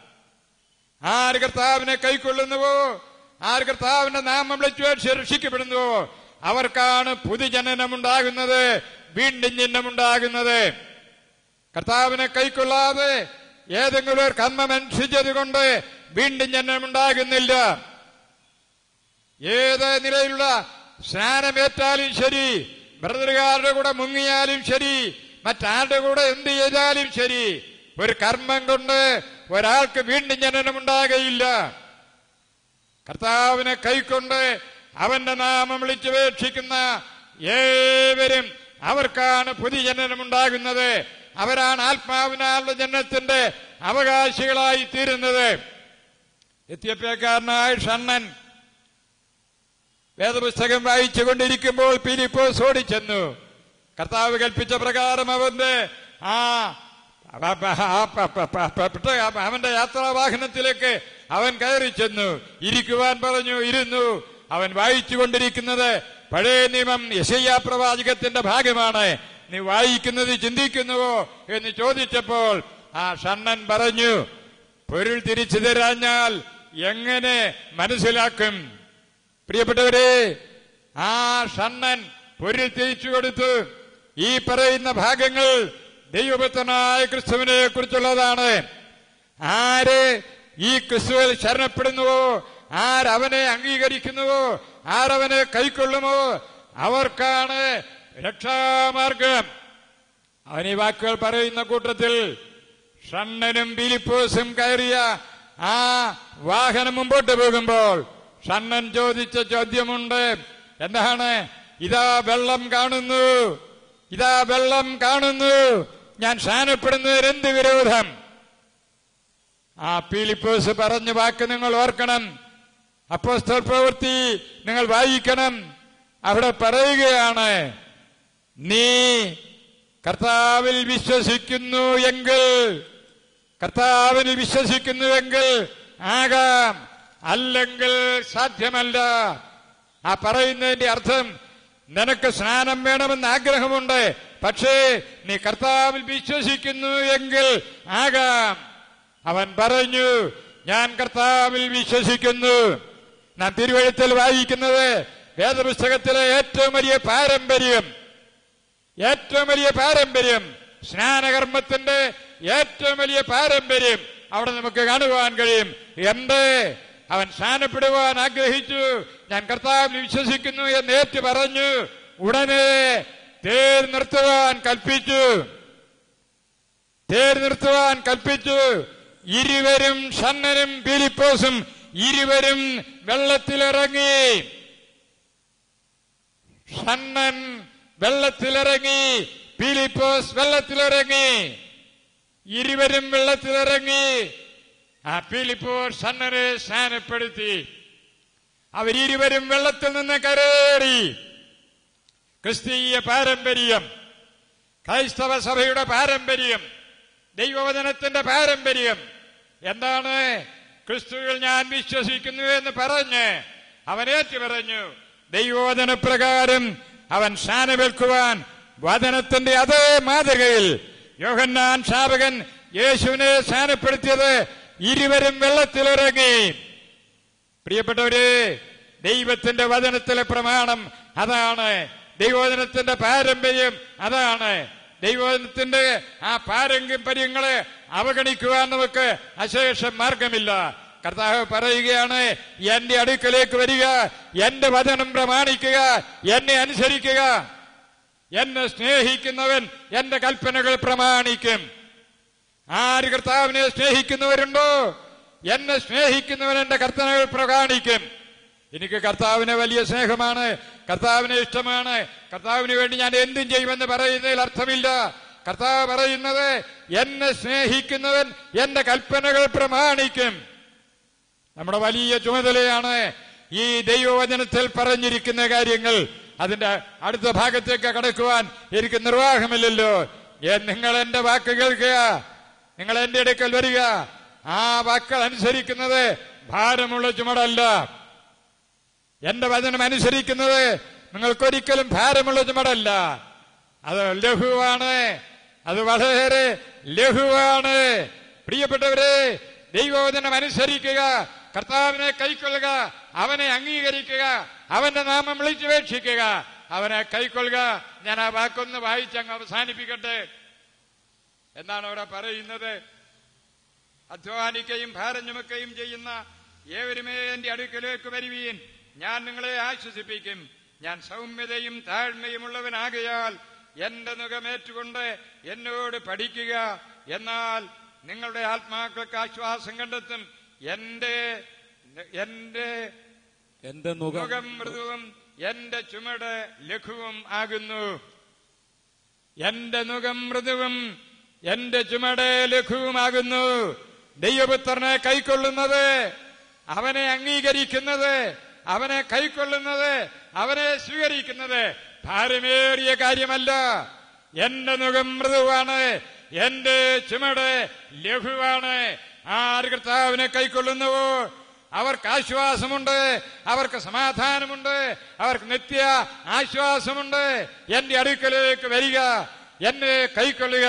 ആര് കർത്താവിനെ കൈക്കൊള്ളുന്നുവോ ആര് കർത്താവിന്റെ നാമം വിളിച്ചു രക്ഷിക്കപ്പെടുന്നുവോ അവർക്കാണ് പുതുജനനമുണ്ടാകുന്നത് വീണ്ടും ജനനമുണ്ടാകുന്നത് കർത്താവിനെ കൈക്കൊള്ളാതെ ഏതെങ്കിലും ഒരു കർമ്മം അനുഷ്ഠിച്ചത് കൊണ്ട് വീണ്ടും ജനനമുണ്ടാകുന്നില്ല ഏത് നിലയിലുള്ള സ്നാനമേറ്റാലും ശരി ബ്രദറുകാരുടെ കൂടെ മുങ്ങിയാലും ശരി മറ്റാരുടെ കൂടെ എന്ത് ചെയ്താലും ശരി ഒരു കർമ്മം കൊണ്ട് ഒരാൾക്ക് വീണ്ടും ജനനമുണ്ടാകയില്ല കർത്താവിനെ കൈക്കൊണ്ട് അവന്റെ നാമം വിളിച്ചുപേക്ഷിക്കുന്ന ഏവരും അവർക്കാണ് പുതിയ ജനനമുണ്ടാകുന്നത് അവരാണ് ആത്മാവിനാളുടെ ജനനത്തിന്റെ അവകാശികളായി തീരുന്നത് എത്തിയപ്യക്കാരനായ ഷണ്ണൻ വേദപുസ്തകം വായിച്ചുകൊണ്ടിരിക്കുമ്പോൾ പീലിപ്പോസ് ഓടിച്ചെന്നു കർത്താവ് കൽപ്പിച്ച പ്രകാരം അവന്റെ ആ അവന്റെ യാത്രാവാഹനത്തിലേക്ക് അവൻ കയറി ചെന്നു ഇരിക്കുവാൻ പറഞ്ഞു ഇരുന്നു അവൻ വായിച്ചുകൊണ്ടിരിക്കുന്നത് പഴയ നിയമം യശയ്യ പ്രവാചകത്തിന്റെ ഭാഗമാണ് നീ വായിക്കുന്നത് ചിന്തിക്കുന്നുവോ എന്ന് ചോദിച്ചപ്പോൾ ആ ഷണ്ണൻ പറഞ്ഞു പൊരുൾ തിരിച്ചു തരാഞ്ഞാൽ എങ്ങനെ മനസ്സിലാക്കും പ്രിയപ്പെട്ടവരെ ആ ഷണ്ണൻ പൊരുൾ തിരിച്ചു കൊടുത്തു ഈ പറയുന്ന ഭാഗങ്ങൾ ദൈവഭക്തനായ ക്രിസ്തുവിനെ കുറിച്ചുള്ളതാണ് ആര് ഈ ക്രിസ്തുവിൽ ശരണപ്പെടുന്നുവോ ആരവനെ അംഗീകരിക്കുന്നുവോ ആരവനെ കൈക്കൊള്ളുമോ അവർക്കാണ് രക്ഷാമാർഗം അവൻ ഈ വാക്കുകൾ പറയുന്ന കൂട്ടത്തിൽ ഷണ്ണനും ബിലിപ്പോസും കയറിയ ആ വാഹനം മുമ്പോട്ട് പോകുമ്പോൾ ഷണ്ണൻ ചോദിച്ച ചോദ്യമുണ്ട് എന്താണ് ഇതാ വെള്ളം കാണുന്നു ഇതാ വെള്ളം കാണുന്നു ഞാൻ സ്ഥാനപ്പെടുന്നതിന് എന്ത് വിരോധം ആ പീലിപ്പോസ് പറഞ്ഞ വാക്ക് നിങ്ങൾ ഓർക്കണം അപ്പോസ്തല പ്രവൃത്തി നിങ്ങൾ വായിക്കണം അവിടെ പറയുകയാണ് നീ കർത്താവിൽ വിശ്വസിക്കുന്നു എങ്കിൽ കർത്താവിൽ വിശ്വസിക്കുന്നുവെങ്കിൽ ആകാം അല്ലെങ്കിൽ സാധ്യമല്ല ആ പറയുന്നതിന്റെ അർത്ഥം നിനക്ക് സ്നാനം വേണമെന്ന് ആഗ്രഹമുണ്ട് പക്ഷേ നീ കർത്താവിൽ വിശ്വസിക്കുന്നു എങ്കിൽ ആകാം അവൻ പറഞ്ഞു ഞാൻ കർത്താവിൽ വിശ്വസിക്കുന്നു നാം തിരുവഴുത്തിൽ വായിക്കുന്നത് വേദപുസ്തകത്തിലെ ഏറ്റവും വലിയ പാരമ്പര്യം ഏറ്റവും വലിയ പാരമ്പര്യം സ്നാനകർമ്മത്തിന്റെ ഏറ്റവും വലിയ പാരമ്പര്യം അവിടെ നമുക്ക് കാണുവാൻ കഴിയും എന്ത് അവൻ സ്നാനപ്പെടുവാൻ ആഗ്രഹിച്ചു ഞാൻ കർത്താവിൽ വിശ്വസിക്കുന്നു എന്ന് ഏറ്റു പറഞ്ഞു ഉടനെ തേർ നിർത്തുവാൻ കൽപ്പിച്ചു തേർ നിർത്തുവാൻ കൽപ്പിച്ചു ഇരുവരും ഷണ്ണനും ഫിലിപ്പോസും ഇരുവരും വെള്ളത്തിലിറങ്ങി ഷണ്ണൻ വെള്ളത്തിലിറങ്ങി ഫിലിപ്പോസ് വെള്ളത്തിലിറങ്ങി ഇരുവരും വെള്ളത്തിലിറങ്ങി ആ ഫിലിപ്പോർ സന്നരെ സ്നാനപ്പെടുത്തി അവരിരുവരും വെള്ളത്തിൽ നിന്ന് കരേറി ക്രിസ്തീയ പാരമ്പര്യം ക്രൈസ്തവ സഭയുടെ പാരമ്പര്യം ദൈവവചനത്തിന്റെ പാരമ്പര്യം എന്താണ് ക്രിസ്തുവിൽ ഞാൻ വിശ്വസിക്കുന്നു എന്ന് പറഞ്ഞ് അവൻ ഏറ്റു പറഞ്ഞു ദൈവവചന പ്രകാരം അവൻ സ്ഥാനമേൽക്കുവാൻ വചനത്തിന്റെ അതേ മാതൃകയിൽ യോഹന്നാൻ ഷാപകൻ യേശുവിനെ സ്ഥാനപ്പെടുത്തിയത് ഇരുവരും വെള്ളത്തിലിറങ്ങി പ്രിയപ്പെട്ടവരെ ദൈവത്തിന്റെ വചനത്തിലെ പ്രമാണം അതാണ് ദൈവവചനത്തിന്റെ പാരമ്പര്യം അതാണ് ദൈവവചനത്തിന്റെ ആ പാരമ്പര്യങ്ങളെ അവഗണിക്കുവാൻ നമുക്ക് അശേഷം മാർഗമില്ല കർത്താവ് പറയുകയാണ് എന്റെ അടുക്കലേക്ക് വരിക എന്റെ വചനം പ്രമാണിക്കുക എന്നെ അനുസരിക്കുക എന്നെ സ്നേഹിക്കുന്നവൻ എന്റെ കൽപ്പനകൾ പ്രമാണിക്കും ആര് കർത്താവിനെ സ്നേഹിക്കുന്നവരുണ്ടോ എന്നെ സ്നേഹിക്കുന്നവൻ എന്റെ കർത്തനകൾ പ്രകാണിക്കും എനിക്ക് കർത്താവിനെ വലിയ സ്നേഹമാണ് കർത്താവിനെ ഇഷ്ടമാണ് കർത്താവിന് വേണ്ടി ഞാൻ എന്തും ചെയ്യുമെന്ന് പറയുന്നതിൽ അർത്ഥമില്ല കർത്താവ് പറയുന്നത് എന്നെ സ്നേഹിക്കുന്നവൻ എന്റെ കൽപ്പനകൾ പ്രമാണിക്കും നമ്മുടെ വലിയ ചുമതലയാണ് ഈ ദൈവവചനത്തിൽ പറഞ്ഞിരിക്കുന്ന കാര്യങ്ങൾ അതിന്റെ അടുത്ത ഭാഗത്തേക്ക് കടക്കുവാൻ എനിക്ക് നിർവാഹമില്ലല്ലോ ഏ- നിങ്ങൾ എന്റെ വാക്ക് കേൾക്കുക നിങ്ങൾ എന്റെ അടുക്കൽ വരിക ആ വാക്കുകൾ അനുസരിക്കുന്നത് ഭാരമുള്ള ചുമടല്ല എന്റെ വചനം അനുസരിക്കുന്നത് നിങ്ങൾക്കൊരിക്കലും ഭാരമുള്ള ചുമടല്ല അത് ലഘുവാണ് അത് വളരെ ലഘുവാണ് പ്രിയപ്പെട്ടവരെ ദൈവവചനം അനുസരിക്കുക കർത്താവിനെ കൈക്കൊള്ളുക അവനെ അംഗീകരിക്കുക അവന്റെ നാമം വിളിച്ചുപേക്ഷിക്കുക അവനെ കൈക്കൊള്ളുക ഞാൻ ആ വാക്കൊന്ന് വായിച്ചങ്ങ് അവസാനിപ്പിക്കട്ടെ എന്താണ് അവിടെ പറയുന്നത് അധ്വാനിക്കുകയും ഭാരം ചുമക്കുകയും ചെയ്യുന്ന ഏവരുമേ എന്റെ അടുക്കലേക്ക് വരുവീൻ ഞാൻ നിങ്ങളെ ആശ്വസിപ്പിക്കും ഞാൻ സൗമ്യതയും താഴ്മയുമുള്ളവനാകയാൽ എന്റെ മുഖമേറ്റുകൊണ്ട് എന്നോട് പഠിക്കുക എന്നാൽ നിങ്ങളുടെ ആത്മാക്കൾക്ക് ആശ്വാസം കണ്ടെത്തും എന്റെ എന്റെ എന്റെ മുഖം മുഖം മൃദുവും എന്റെ ചുമട് ലഘുവും ആകുന്നു എന്റെ മുഖം മൃദുവും എന്റെ ചുമട് ലഘുവുമാകുന്നു ദൈവപുത്രനെ കൈക്കൊള്ളുന്നത് അവനെ അംഗീകരിക്കുന്നത് അവനെ കൈക്കൊള്ളുന്നത് അവനെ സ്വീകരിക്കുന്നത് ഭാരമേറിയ കാര്യമല്ല എന്റെ മുഖം മൃദുവാണ് എന്റെ ചുമട് ലഘുവാണ് ആര് കർത്താവിനെ കൈക്കൊള്ളുന്നുവോ അവർക്ക് ആശ്വാസമുണ്ട് അവർക്ക് സമാധാനമുണ്ട് അവർക്ക് നിത്യ ആശ്വാസമുണ്ട് എന്റെ അടുക്കലേക്ക് വരിക എന്നെ കൈക്കൊള്ളുക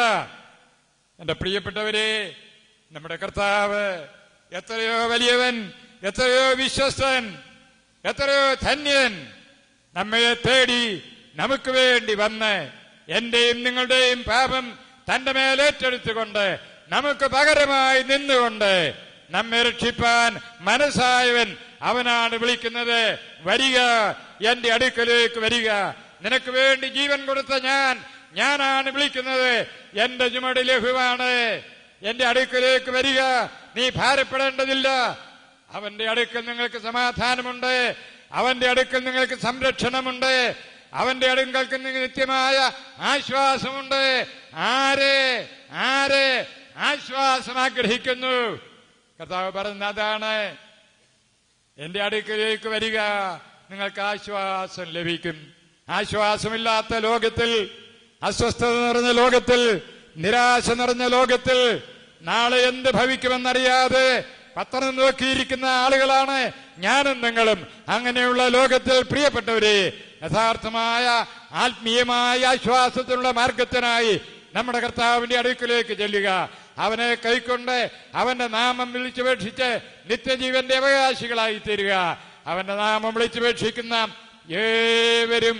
എന്റെ പ്രിയപ്പെട്ടവരെ നമ്മുടെ കർത്താവ് എത്രയോ വലിയവൻ എത്രയോ വിശ്വസ്തൻ എത്രയോ ധന്യൻ നമ്മെ തേടി നമുക്ക് വേണ്ടി വന്ന് എന്റെയും നിങ്ങളുടെയും പാപം തന്റെ മേലേറ്റെടുത്തുകൊണ്ട് നമുക്ക് പകരമായി നിന്നുകൊണ്ട് നമ്മെ രക്ഷിപ്പാൻ മനസ്സായവൻ അവനാണ് വിളിക്കുന്നത് വരിക എന്റെ അടുക്കലേക്ക് വരിക നിനക്ക് വേണ്ടി ജീവൻ കൊടുത്ത ഞാൻ ഞാനാണ് വിളിക്കുന്നത് എന്റെ ചുമട് ലഘുവാണ് എന്റെ അടുക്കലേക്ക് വരിക നീ ഭാരപ്പെടേണ്ടതില്ല അവന്റെ അടുക്കൽ നിങ്ങൾക്ക് സമാധാനമുണ്ട് അവന്റെ അടുക്കൽ നിങ്ങൾക്ക് സംരക്ഷണമുണ്ട് അവന്റെ അടുക്കൽക്ക് നിങ്ങൾക്ക് നിത്യമായ ആശ്വാസമുണ്ട് ആരെ ആരെ ആശ്വാസം ആഗ്രഹിക്കുന്നു കർത്താവ് പറയുന്ന അതാണ് എന്റെ അടുക്കലേക്ക് വരിക നിങ്ങൾക്ക് ആശ്വാസം ലഭിക്കും ആശ്വാസമില്ലാത്ത ലോകത്തിൽ അസ്വസ്ഥത നിറഞ്ഞ ലോകത്തിൽ നിരാശ നിറഞ്ഞ ലോകത്തിൽ നാളെ എന്ത് ഭവിക്കുമെന്നറിയാതെ പത്രം നോക്കിയിരിക്കുന്ന ആളുകളാണ് ഞാനും നിങ്ങളും അങ്ങനെയുള്ള ലോകത്തിൽ പ്രിയപ്പെട്ടവരെ യഥാർത്ഥമായ ആത്മീയമായ ആശ്വാസത്തിനുള്ള മാർഗത്തിനായി നമ്മുടെ കർത്താവിന്റെ അടുക്കിലേക്ക് ചെല്ലുക അവനെ കൈക്കൊണ്ട് അവന്റെ നാമം വിളിച്ചുപേക്ഷിച്ച് നിത്യജീവന്റെ അവകാശികളായി തീരുക അവന്റെ നാമം വിളിച്ചുപേക്ഷിക്കുന്ന ഏവരും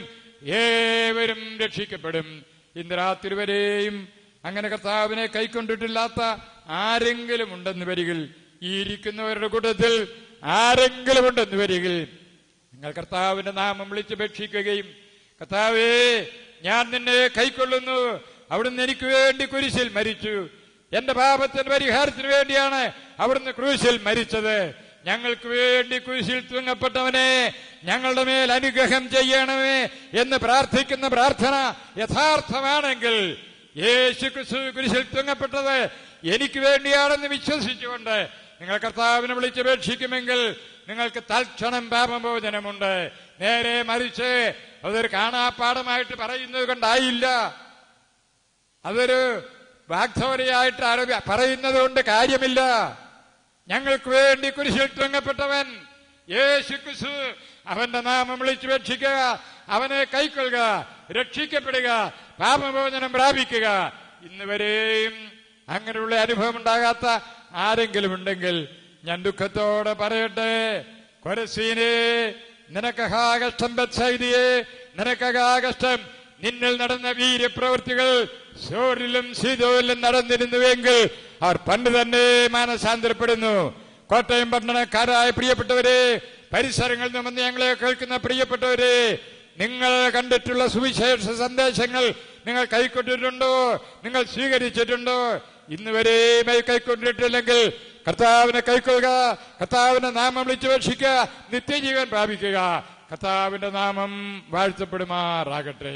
ഏവരും രക്ഷിക്കപ്പെടും ഇന്ന് രാത്രി വരെയും അങ്ങനെ കർത്താവിനെ കൈക്കൊണ്ടിട്ടില്ലാത്ത ആരെങ്കിലും ഉണ്ടെന്ന് വരികിൽ ഈ ഇരിക്കുന്നവരുടെ കൂട്ടത്തിൽ ആരെങ്കിലും ഉണ്ടെന്ന് വരികിൽ നിങ്ങൾ കർത്താവിന്റെ നാമം വിളിച്ചപേക്ഷിക്കുകയും കർത്താവേ ഞാൻ നിന്നെ കൈക്കൊള്ളുന്നു അവിടുന്ന് എനിക്ക് വേണ്ടി കുരിശിൽ മരിച്ചു എന്റെ പാപത്തിന് പരിഹാരത്തിന് വേണ്ടിയാണ് അവിടുന്ന് ക്രൂശിൽ മരിച്ചത് ഞങ്ങൾക്ക് വേണ്ടി കുരിശിൽ തൂങ്ങപ്പെട്ടവനെ ഞങ്ങളുടെ മേൽ അനുഗ്രഹം ചെയ്യണമേ എന്ന് പ്രാർത്ഥിക്കുന്ന പ്രാർത്ഥന യഥാർത്ഥമാണെങ്കിൽ യേശു ക്രിസ്തു കുരിശിൽ തൂങ്ങപ്പെട്ടത് എനിക്ക് വേണ്ടിയാണെന്ന് വിശ്വസിച്ചുകൊണ്ട് നിങ്ങൾ കർത്താവിനെ വിളിച്ചപേക്ഷിക്കുമെങ്കിൽ നിങ്ങൾക്ക് തൽക്ഷണം പാപമോചനമുണ്ട് നേരെ മറിച്ച് അതൊരു കാണാപ്പാടമായിട്ട് പറയുന്നത് കൊണ്ടായില്ല അതൊരു വാഗ്ധോരയായിട്ട് ആരോഗ്യ പറയുന്നത് കൊണ്ട് കാര്യമില്ല ഞങ്ങൾക്ക് വേണ്ടി കുരിശിൽ തൂങ്ങപ്പെട്ടവൻ യേശു ക്രിസ്തു അവന്റെ നാമം വിളിച്ചുപേക്ഷിക്കുക അവനെ കൈക്കൊള്ളുക രക്ഷിക്കപ്പെടുക പാപമോചനം പ്രാപിക്കുക ഇന്ന് വരെയും അങ്ങനെയുള്ള അനുഭവം ഉണ്ടാകാത്ത ആരെങ്കിലും ഉണ്ടെങ്കിൽ ഞാൻ ദുഃഖത്തോടെ പറയട്ടെ കൊരസീനെ നിനക്കഹാകഷ്ടം ബത്സൈദിയെ നിനക്കഹാകഷ്ടം നിന്നിൽ നടന്ന വീര്യപ്രവൃത്തികൾ സോറിലും സീതോയിലും നടന്നിരുന്നുവെങ്കിൽ അവർ പണ്ട് തന്നെ മാനസാന്തരപ്പെടുന്നു കോട്ടയം പട്ടണക്കാരായ പ്രിയപ്പെട്ടവരെ പരിസരങ്ങളിൽ നിന്ന് വന്ന് ഞങ്ങളെ കേൾക്കുന്ന പ്രിയപ്പെട്ടവരെ നിങ്ങൾ കണ്ടിട്ടുള്ള സുവിശേഷ സന്ദേശങ്ങൾ നിങ്ങൾ കൈക്കൊണ്ടിട്ടുണ്ടോ നിങ്ങൾ സ്വീകരിച്ചിട്ടുണ്ടോ ഇന്ന് വരെയും കൈക്കൊണ്ടിട്ടില്ലെങ്കിൽ കർത്താവിനെ കൈക്കൊള്ളുക കർത്താവിന്റെ നാമം വിളിച്ചുപേക്ഷിക്കുക നിത്യജീവൻ പ്രാപിക്കുക കർത്താവിന്റെ നാമം വാഴ്ത്തപ്പെടുമാറാകട്ടെ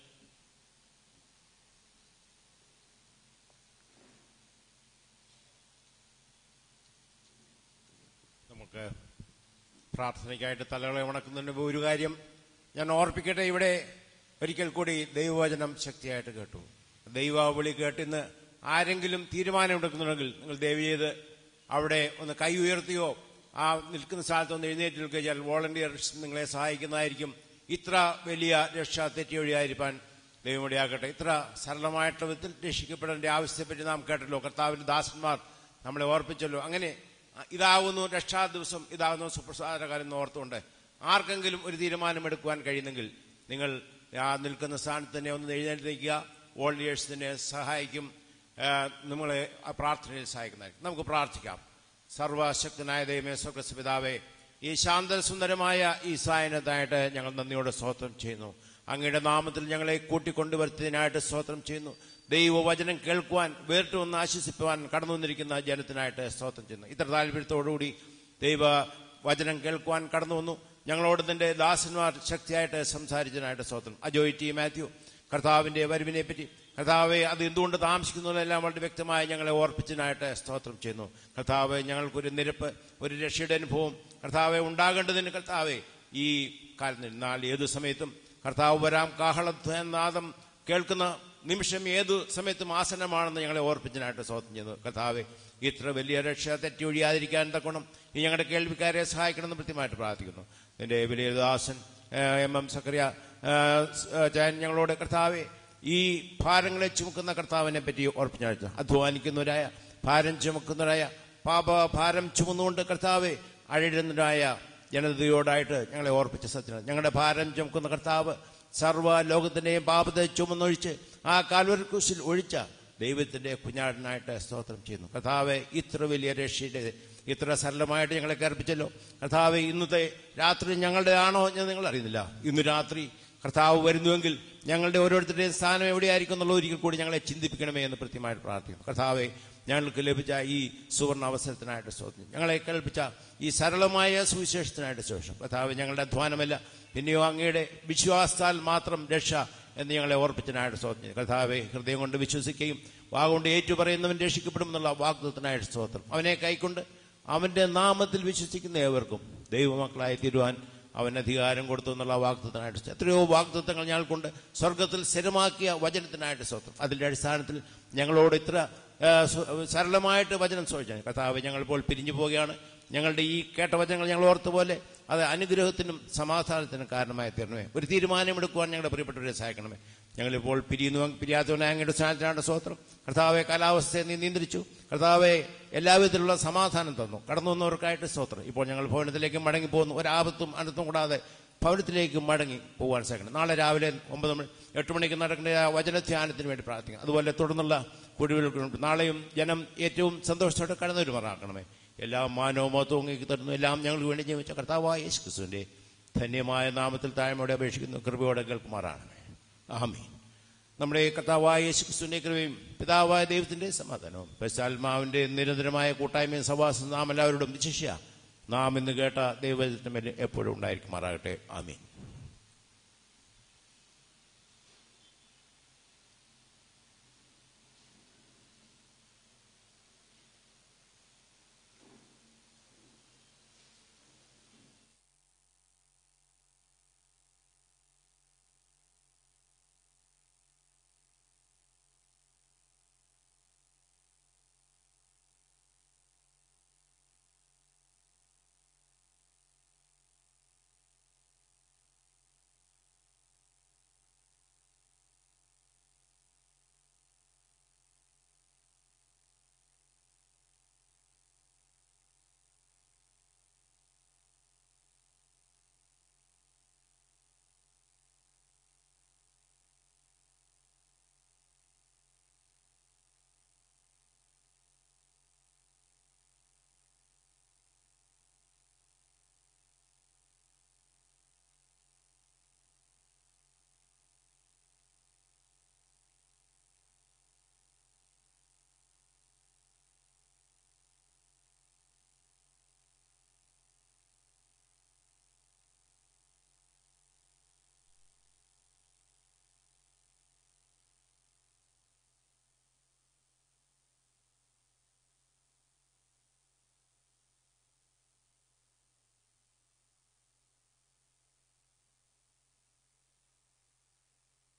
നമുക്ക് പ്രാർത്ഥനയ്ക്കായിട്ട് തലകളെ ഉണക്കുന്നതിന് മുമ്പ് ഒരു കാര്യം ഞാൻ ഓർപ്പിക്കട്ടെ ഇവിടെ ഒരിക്കൽ കൂടി ദൈവവചനം ശക്തിയായിട്ട് കേട്ടു ദൈവാവിളി കേട്ടിന്ന് ആരെങ്കിലും തീരുമാനമെടുക്കുന്നുണ്ടെങ്കിൽ നിങ്ങൾ ദയവ് ചെയ്ത് അവിടെ ഒന്ന് കൈ ഉയർത്തിയോ ആ നിൽക്കുന്ന സ്ഥലത്ത് ഒന്ന് എഴുന്നേറ്റ് നിൽക്കുകയാൽ വോളണ്ടിയർസ് നിങ്ങളെ സഹായിക്കുന്നതായിരിക്കും ഇത്ര വലിയ രക്ഷ തെറ്റിയൊഴിയായിരിക്കാൻ ദൈവമടിയാക്കട്ടെ ഇത്ര സരളമായിട്ടുള്ള വിധത്തിൽ രക്ഷിക്കപ്പെടേണ്ട ആവശ്യത്തെപ്പറ്റി നാം കേട്ടല്ലോ കർത്താവിന്റെ ദാസന്മാർ നമ്മളെ ഓർപ്പിച്ചല്ലോ അങ്ങനെ ഇതാവുന്നു രക്ഷാ ദിവസം ഇതാകുന്നു സുപ്രസാദകാലം എന്ന് ഓർത്തുകൊണ്ട് ആർക്കെങ്കിലും ഒരു തീരുമാനമെടുക്കുവാൻ കഴിയുന്നെങ്കിൽ നിങ്ങൾ ആ നിൽക്കുന്ന സ്ഥാനത്ത് തന്നെ ഒന്ന് എഴുന്നേറ്റ് നിൽക്കുക വോളണ്ടിയേഴ്സ് തന്നെ സഹായിക്കും ആ, നമ്മളെ ആ പ്രാർത്ഥനയിൽ സഹായിക്കുന്നതായിരിക്കും നമുക്ക് പ്രാർത്ഥിക്കാം സർവശക്തനായ ദൈവമേ സ്വർഗസ്വ പിതാവേ ഈ ശാന്തസുന്ദരമായ ഈ സായനത്തായിട്ട് ഞങ്ങൾ നന്ദിയോടെ സ്തോത്രം ചെയ്യുന്നു അങ്ങയുടെ നാമത്തിൽ ഞങ്ങളെ കൂട്ടിക്കൊണ്ടുവരുത്തതിനായിട്ട് സ്തോത്രം ചെയ്യുന്നു ദൈവവചനം കേൾക്കുവാൻ വേറിട്ട് വന്ന് ആശ്വസിക്കുവാൻ കടന്നു വന്നിരിക്കുന്ന ജനത്തിനായിട്ട് സ്തോത്രം ചെയ്യുന്നു ഇത്ര താല്പര്യത്തോടുകൂടി ദൈവ വചനം കേൾക്കുവാൻ കടന്നു വന്നു ഞങ്ങളോട് നിന്റെ ദാസന്മാർ ശക്തിയായിട്ട് സംസാരിച്ചതിനായിട്ട് സ്തോത്രം അജോയ് ടി മാത്യു കർത്താവിന്റെ വരവിനെ പറ്റി കർത്താവെ അത് എന്തുകൊണ്ട് താമസിക്കുന്നതെല്ലാം വളരെ വ്യക്തമായി ഞങ്ങളെ ഓർപ്പിച്ചതിനായിട്ട് സ്തോത്രം ചെയ്യുന്നു കർത്താവ് ഞങ്ങൾക്കൊരു നിരപ്പ് ഒരു രക്ഷയുടെ അനുഭവം കർത്താവെ ഉണ്ടാകേണ്ടതിന് കർത്താവെ ഈ കാലത്തിൽ നാൾ ഏതു സമയത്തും കർത്താവ് വരാം കാഹളനാദം കേൾക്കുന്ന നിമിഷം ഏതു സമയത്തും ആസനമാണെന്ന് ഞങ്ങളെ ഓർപ്പിച്ചതിനായിട്ട് സ്തോത്രം ചെയ്യുന്നു കർത്താവെ ഇത്ര വലിയ രക്ഷ തെറ്റി ഒഴിയാതിരിക്കാൻ തക്കണം ഈ ഞങ്ങളുടെ കേൾവിക്കാരെ സഹായിക്കണമെന്ന് കൃത്യമായിട്ട് പ്രാർത്ഥിക്കുന്നു എന്റെ വലിയ ദാസൻ ഏഹ്, എം എം സക്കറിയ ഏഹ്, സ്- ഏഹ്, ജയൻ ഞങ്ങളോട് കർത്താവെ ഈ ഭാരങ്ങളെ ചുമക്കുന്ന കർത്താവിനെ പറ്റി ഓർപ്പിച്ചു അധ്വാനിക്കുന്നവരായ ഭാരം ചുമക്കുന്നവരായ പാപ ഭാരം ചുമന്നുകൊണ്ട് കർത്താവെ അഴിടുന്നവരായ ജനതയോടായിട്ട് ഞങ്ങളെ ഓർപ്പിച്ച സത്യം ഞങ്ങളുടെ ഭാരം ചുമക്കുന്ന കർത്താവ് സർവ്വ ലോകത്തിന്റെയും പാപത്തെ ചുമന്നൊഴിച്ച് ആ കാൽവരി കുരിശിൽ ഒഴിച്ച ദൈവത്തിന്റെ കുഞ്ഞാടിനായിട്ട് സ്തോത്രം ചെയ്യുന്നു കർത്താവെ ഇത്ര വലിയ രക്ഷയുടെ ഇത്ര സരളമായിട്ട് ഞങ്ങളെ കർപ്പിച്ചല്ലോ കർത്താവെ ഇന്നത്തെ രാത്രി ഞങ്ങളുടെ ആണോ എന്ന് നിങ്ങൾ അറിയുന്നില്ല ഇന്ന് രാത്രി കർത്താവ് വരുന്നുവെങ്കിൽ ഞങ്ങളുടെ ഓരോരുത്തരുടെയും സ്ഥാനം എവിടെയായിരിക്കും എന്നുള്ള ഒരിക്കൽ കൂടി ഞങ്ങളെ ചിന്തിപ്പിക്കണമേ എന്ന് കൃത്യമായിട്ട് പ്രാർത്ഥിക്കുന്നു കർത്താവെ ഞങ്ങൾക്ക് ലഭിച്ച ഈ സുവർണ അവസരത്തിനായിട്ട് സ്തോത്രം ഞങ്ങളെ കേൾപ്പിച്ച ഈ സരളമായ സുവിശേഷത്തിനായിട്ട് ശേഷം കർത്താവ് ഞങ്ങളുടെ അധ്വാനമല്ല പിന്നെയോ അങ്ങയുടെ വിശ്വാസത്താൽ മാത്രം രക്ഷ എന്ന് ഞങ്ങളെ ഓർപ്പിച്ചതിനായിട്ട് സ്തോത്രം കർത്താവെ ഹൃദയം കൊണ്ട് വിശ്വസിക്കുകയും വാഗുകൊണ്ട് ഏറ്റുപറയുന്നവൻ രക്ഷിക്കപ്പെടും എന്നുള്ള വാഗ്ദത്തിനായിട്ട് സ്തോത്രം അവനെ കൈക്കൊണ്ട് അവന്റെ നാമത്തിൽ വിശ്വസിക്കുന്ന ഏവർക്കും ദൈവമക്കളായി തീരുവാൻ അവൻ അധികാരം കൊടുത്തു എന്നുള്ള വാഗ്ദത്തനായിട്ട് എത്രയോ വാഗ്ദത്തങ്ങൾ ഞങ്ങൾക്കുണ്ട് സ്വർഗത്തിൽ സ്ഥിരമാക്കിയ വചനത്തിനായിട്ട് സ്വത്രം അതിന്റെ അടിസ്ഥാനത്തിൽ ഞങ്ങളോട് ഇത്ര ആ, സു- സരളമായിട്ട് വചനം ചോദിച്ചാൽ കർത്താവ് ഞങ്ങൾ ഇപ്പോൾ പിരിഞ്ഞു പോവുകയാണ് ഞങ്ങളുടെ ഈ കേട്ട വചനങ്ങൾ ഞങ്ങൾ ഓർത്ത പോലെ അത് അനുഗ്രഹത്തിനും സമാധാനത്തിനും കാരണമായി തീരണമേ ഒരു തീരുമാനമെടുക്കുവാൻ ഞങ്ങളുടെ പ്രിയപ്പെട്ടവരെ സഹായിക്കണമേ ഞങ്ങളിപ്പോൾ പിരിയുന്നു പിരിയാത്തവനെ അങ്ങയുടെ സ്ഥാനത്തിനാണ് സ്വത്രം കർത്താവെ കാലാവസ്ഥയെ നീ നിയന്ത്രിച്ചു കർത്താവെ എല്ലാവിധത്തിലുള്ള സമാധാനം തന്നു കടന്നു വന്നവർക്കായിട്ട് സ്തോത്രം ഇപ്പോൾ ഞങ്ങൾ ഭവനത്തിലേക്ക് മടങ്ങി പോകുന്നു ഒരാപത്തും അനർത്ഥം കൂടാതെ ഭവനത്തിലേക്ക് മടങ്ങി പോകാൻ സാധിക്കണം നാളെ രാവിലെ ഒമ്പത് മണി എട്ട് മണിക്ക് നടക്കേണ്ട ആ വചനധ്യാനത്തിന് വേണ്ടി പ്രാർത്ഥിക്കണം അതുപോലെ തുടർന്നുള്ള കുടിവെളുക്കുന്നുണ്ട് നാളെയും ജനം ഏറ്റവും സന്തോഷത്തോടെ കടന്നുവരുമാറാക്കണമേ എല്ലാം മാനവും മഹത്വവും അങ്ങേക്ക് തരുന്നു എല്ലാം ഞങ്ങൾക്ക് വേണ്ടി ജീവിച്ച കർത്താവായ യേശു ക്രിസ്തുവിന്റെ ധന്യമായ നാമത്തിൽ താഴ്മയോടെ അപേക്ഷിക്കുന്നു കൃപയോടെ കേൾക്കുമാറാണമേ ആമീൻ നമ്മുടെ കർത്താവായ യേശു ക്രിസ്തുവിന്റെ കൃപയും പിതാവായ ദൈവത്തിന്റെ സമാധാനവും പരിശാത്മാവിന്റെ നിരന്തരമായ കൂട്ടായ്മയും സവാസം നാം എല്ലാവരോടും വിശിഷ്യ നാം ഇന്ന് കേട്ട ദൈവത്തിന്റെ മേൽ എപ്പോഴും ഉണ്ടായിരിക്കുമാറാകട്ടെ ആമീൻ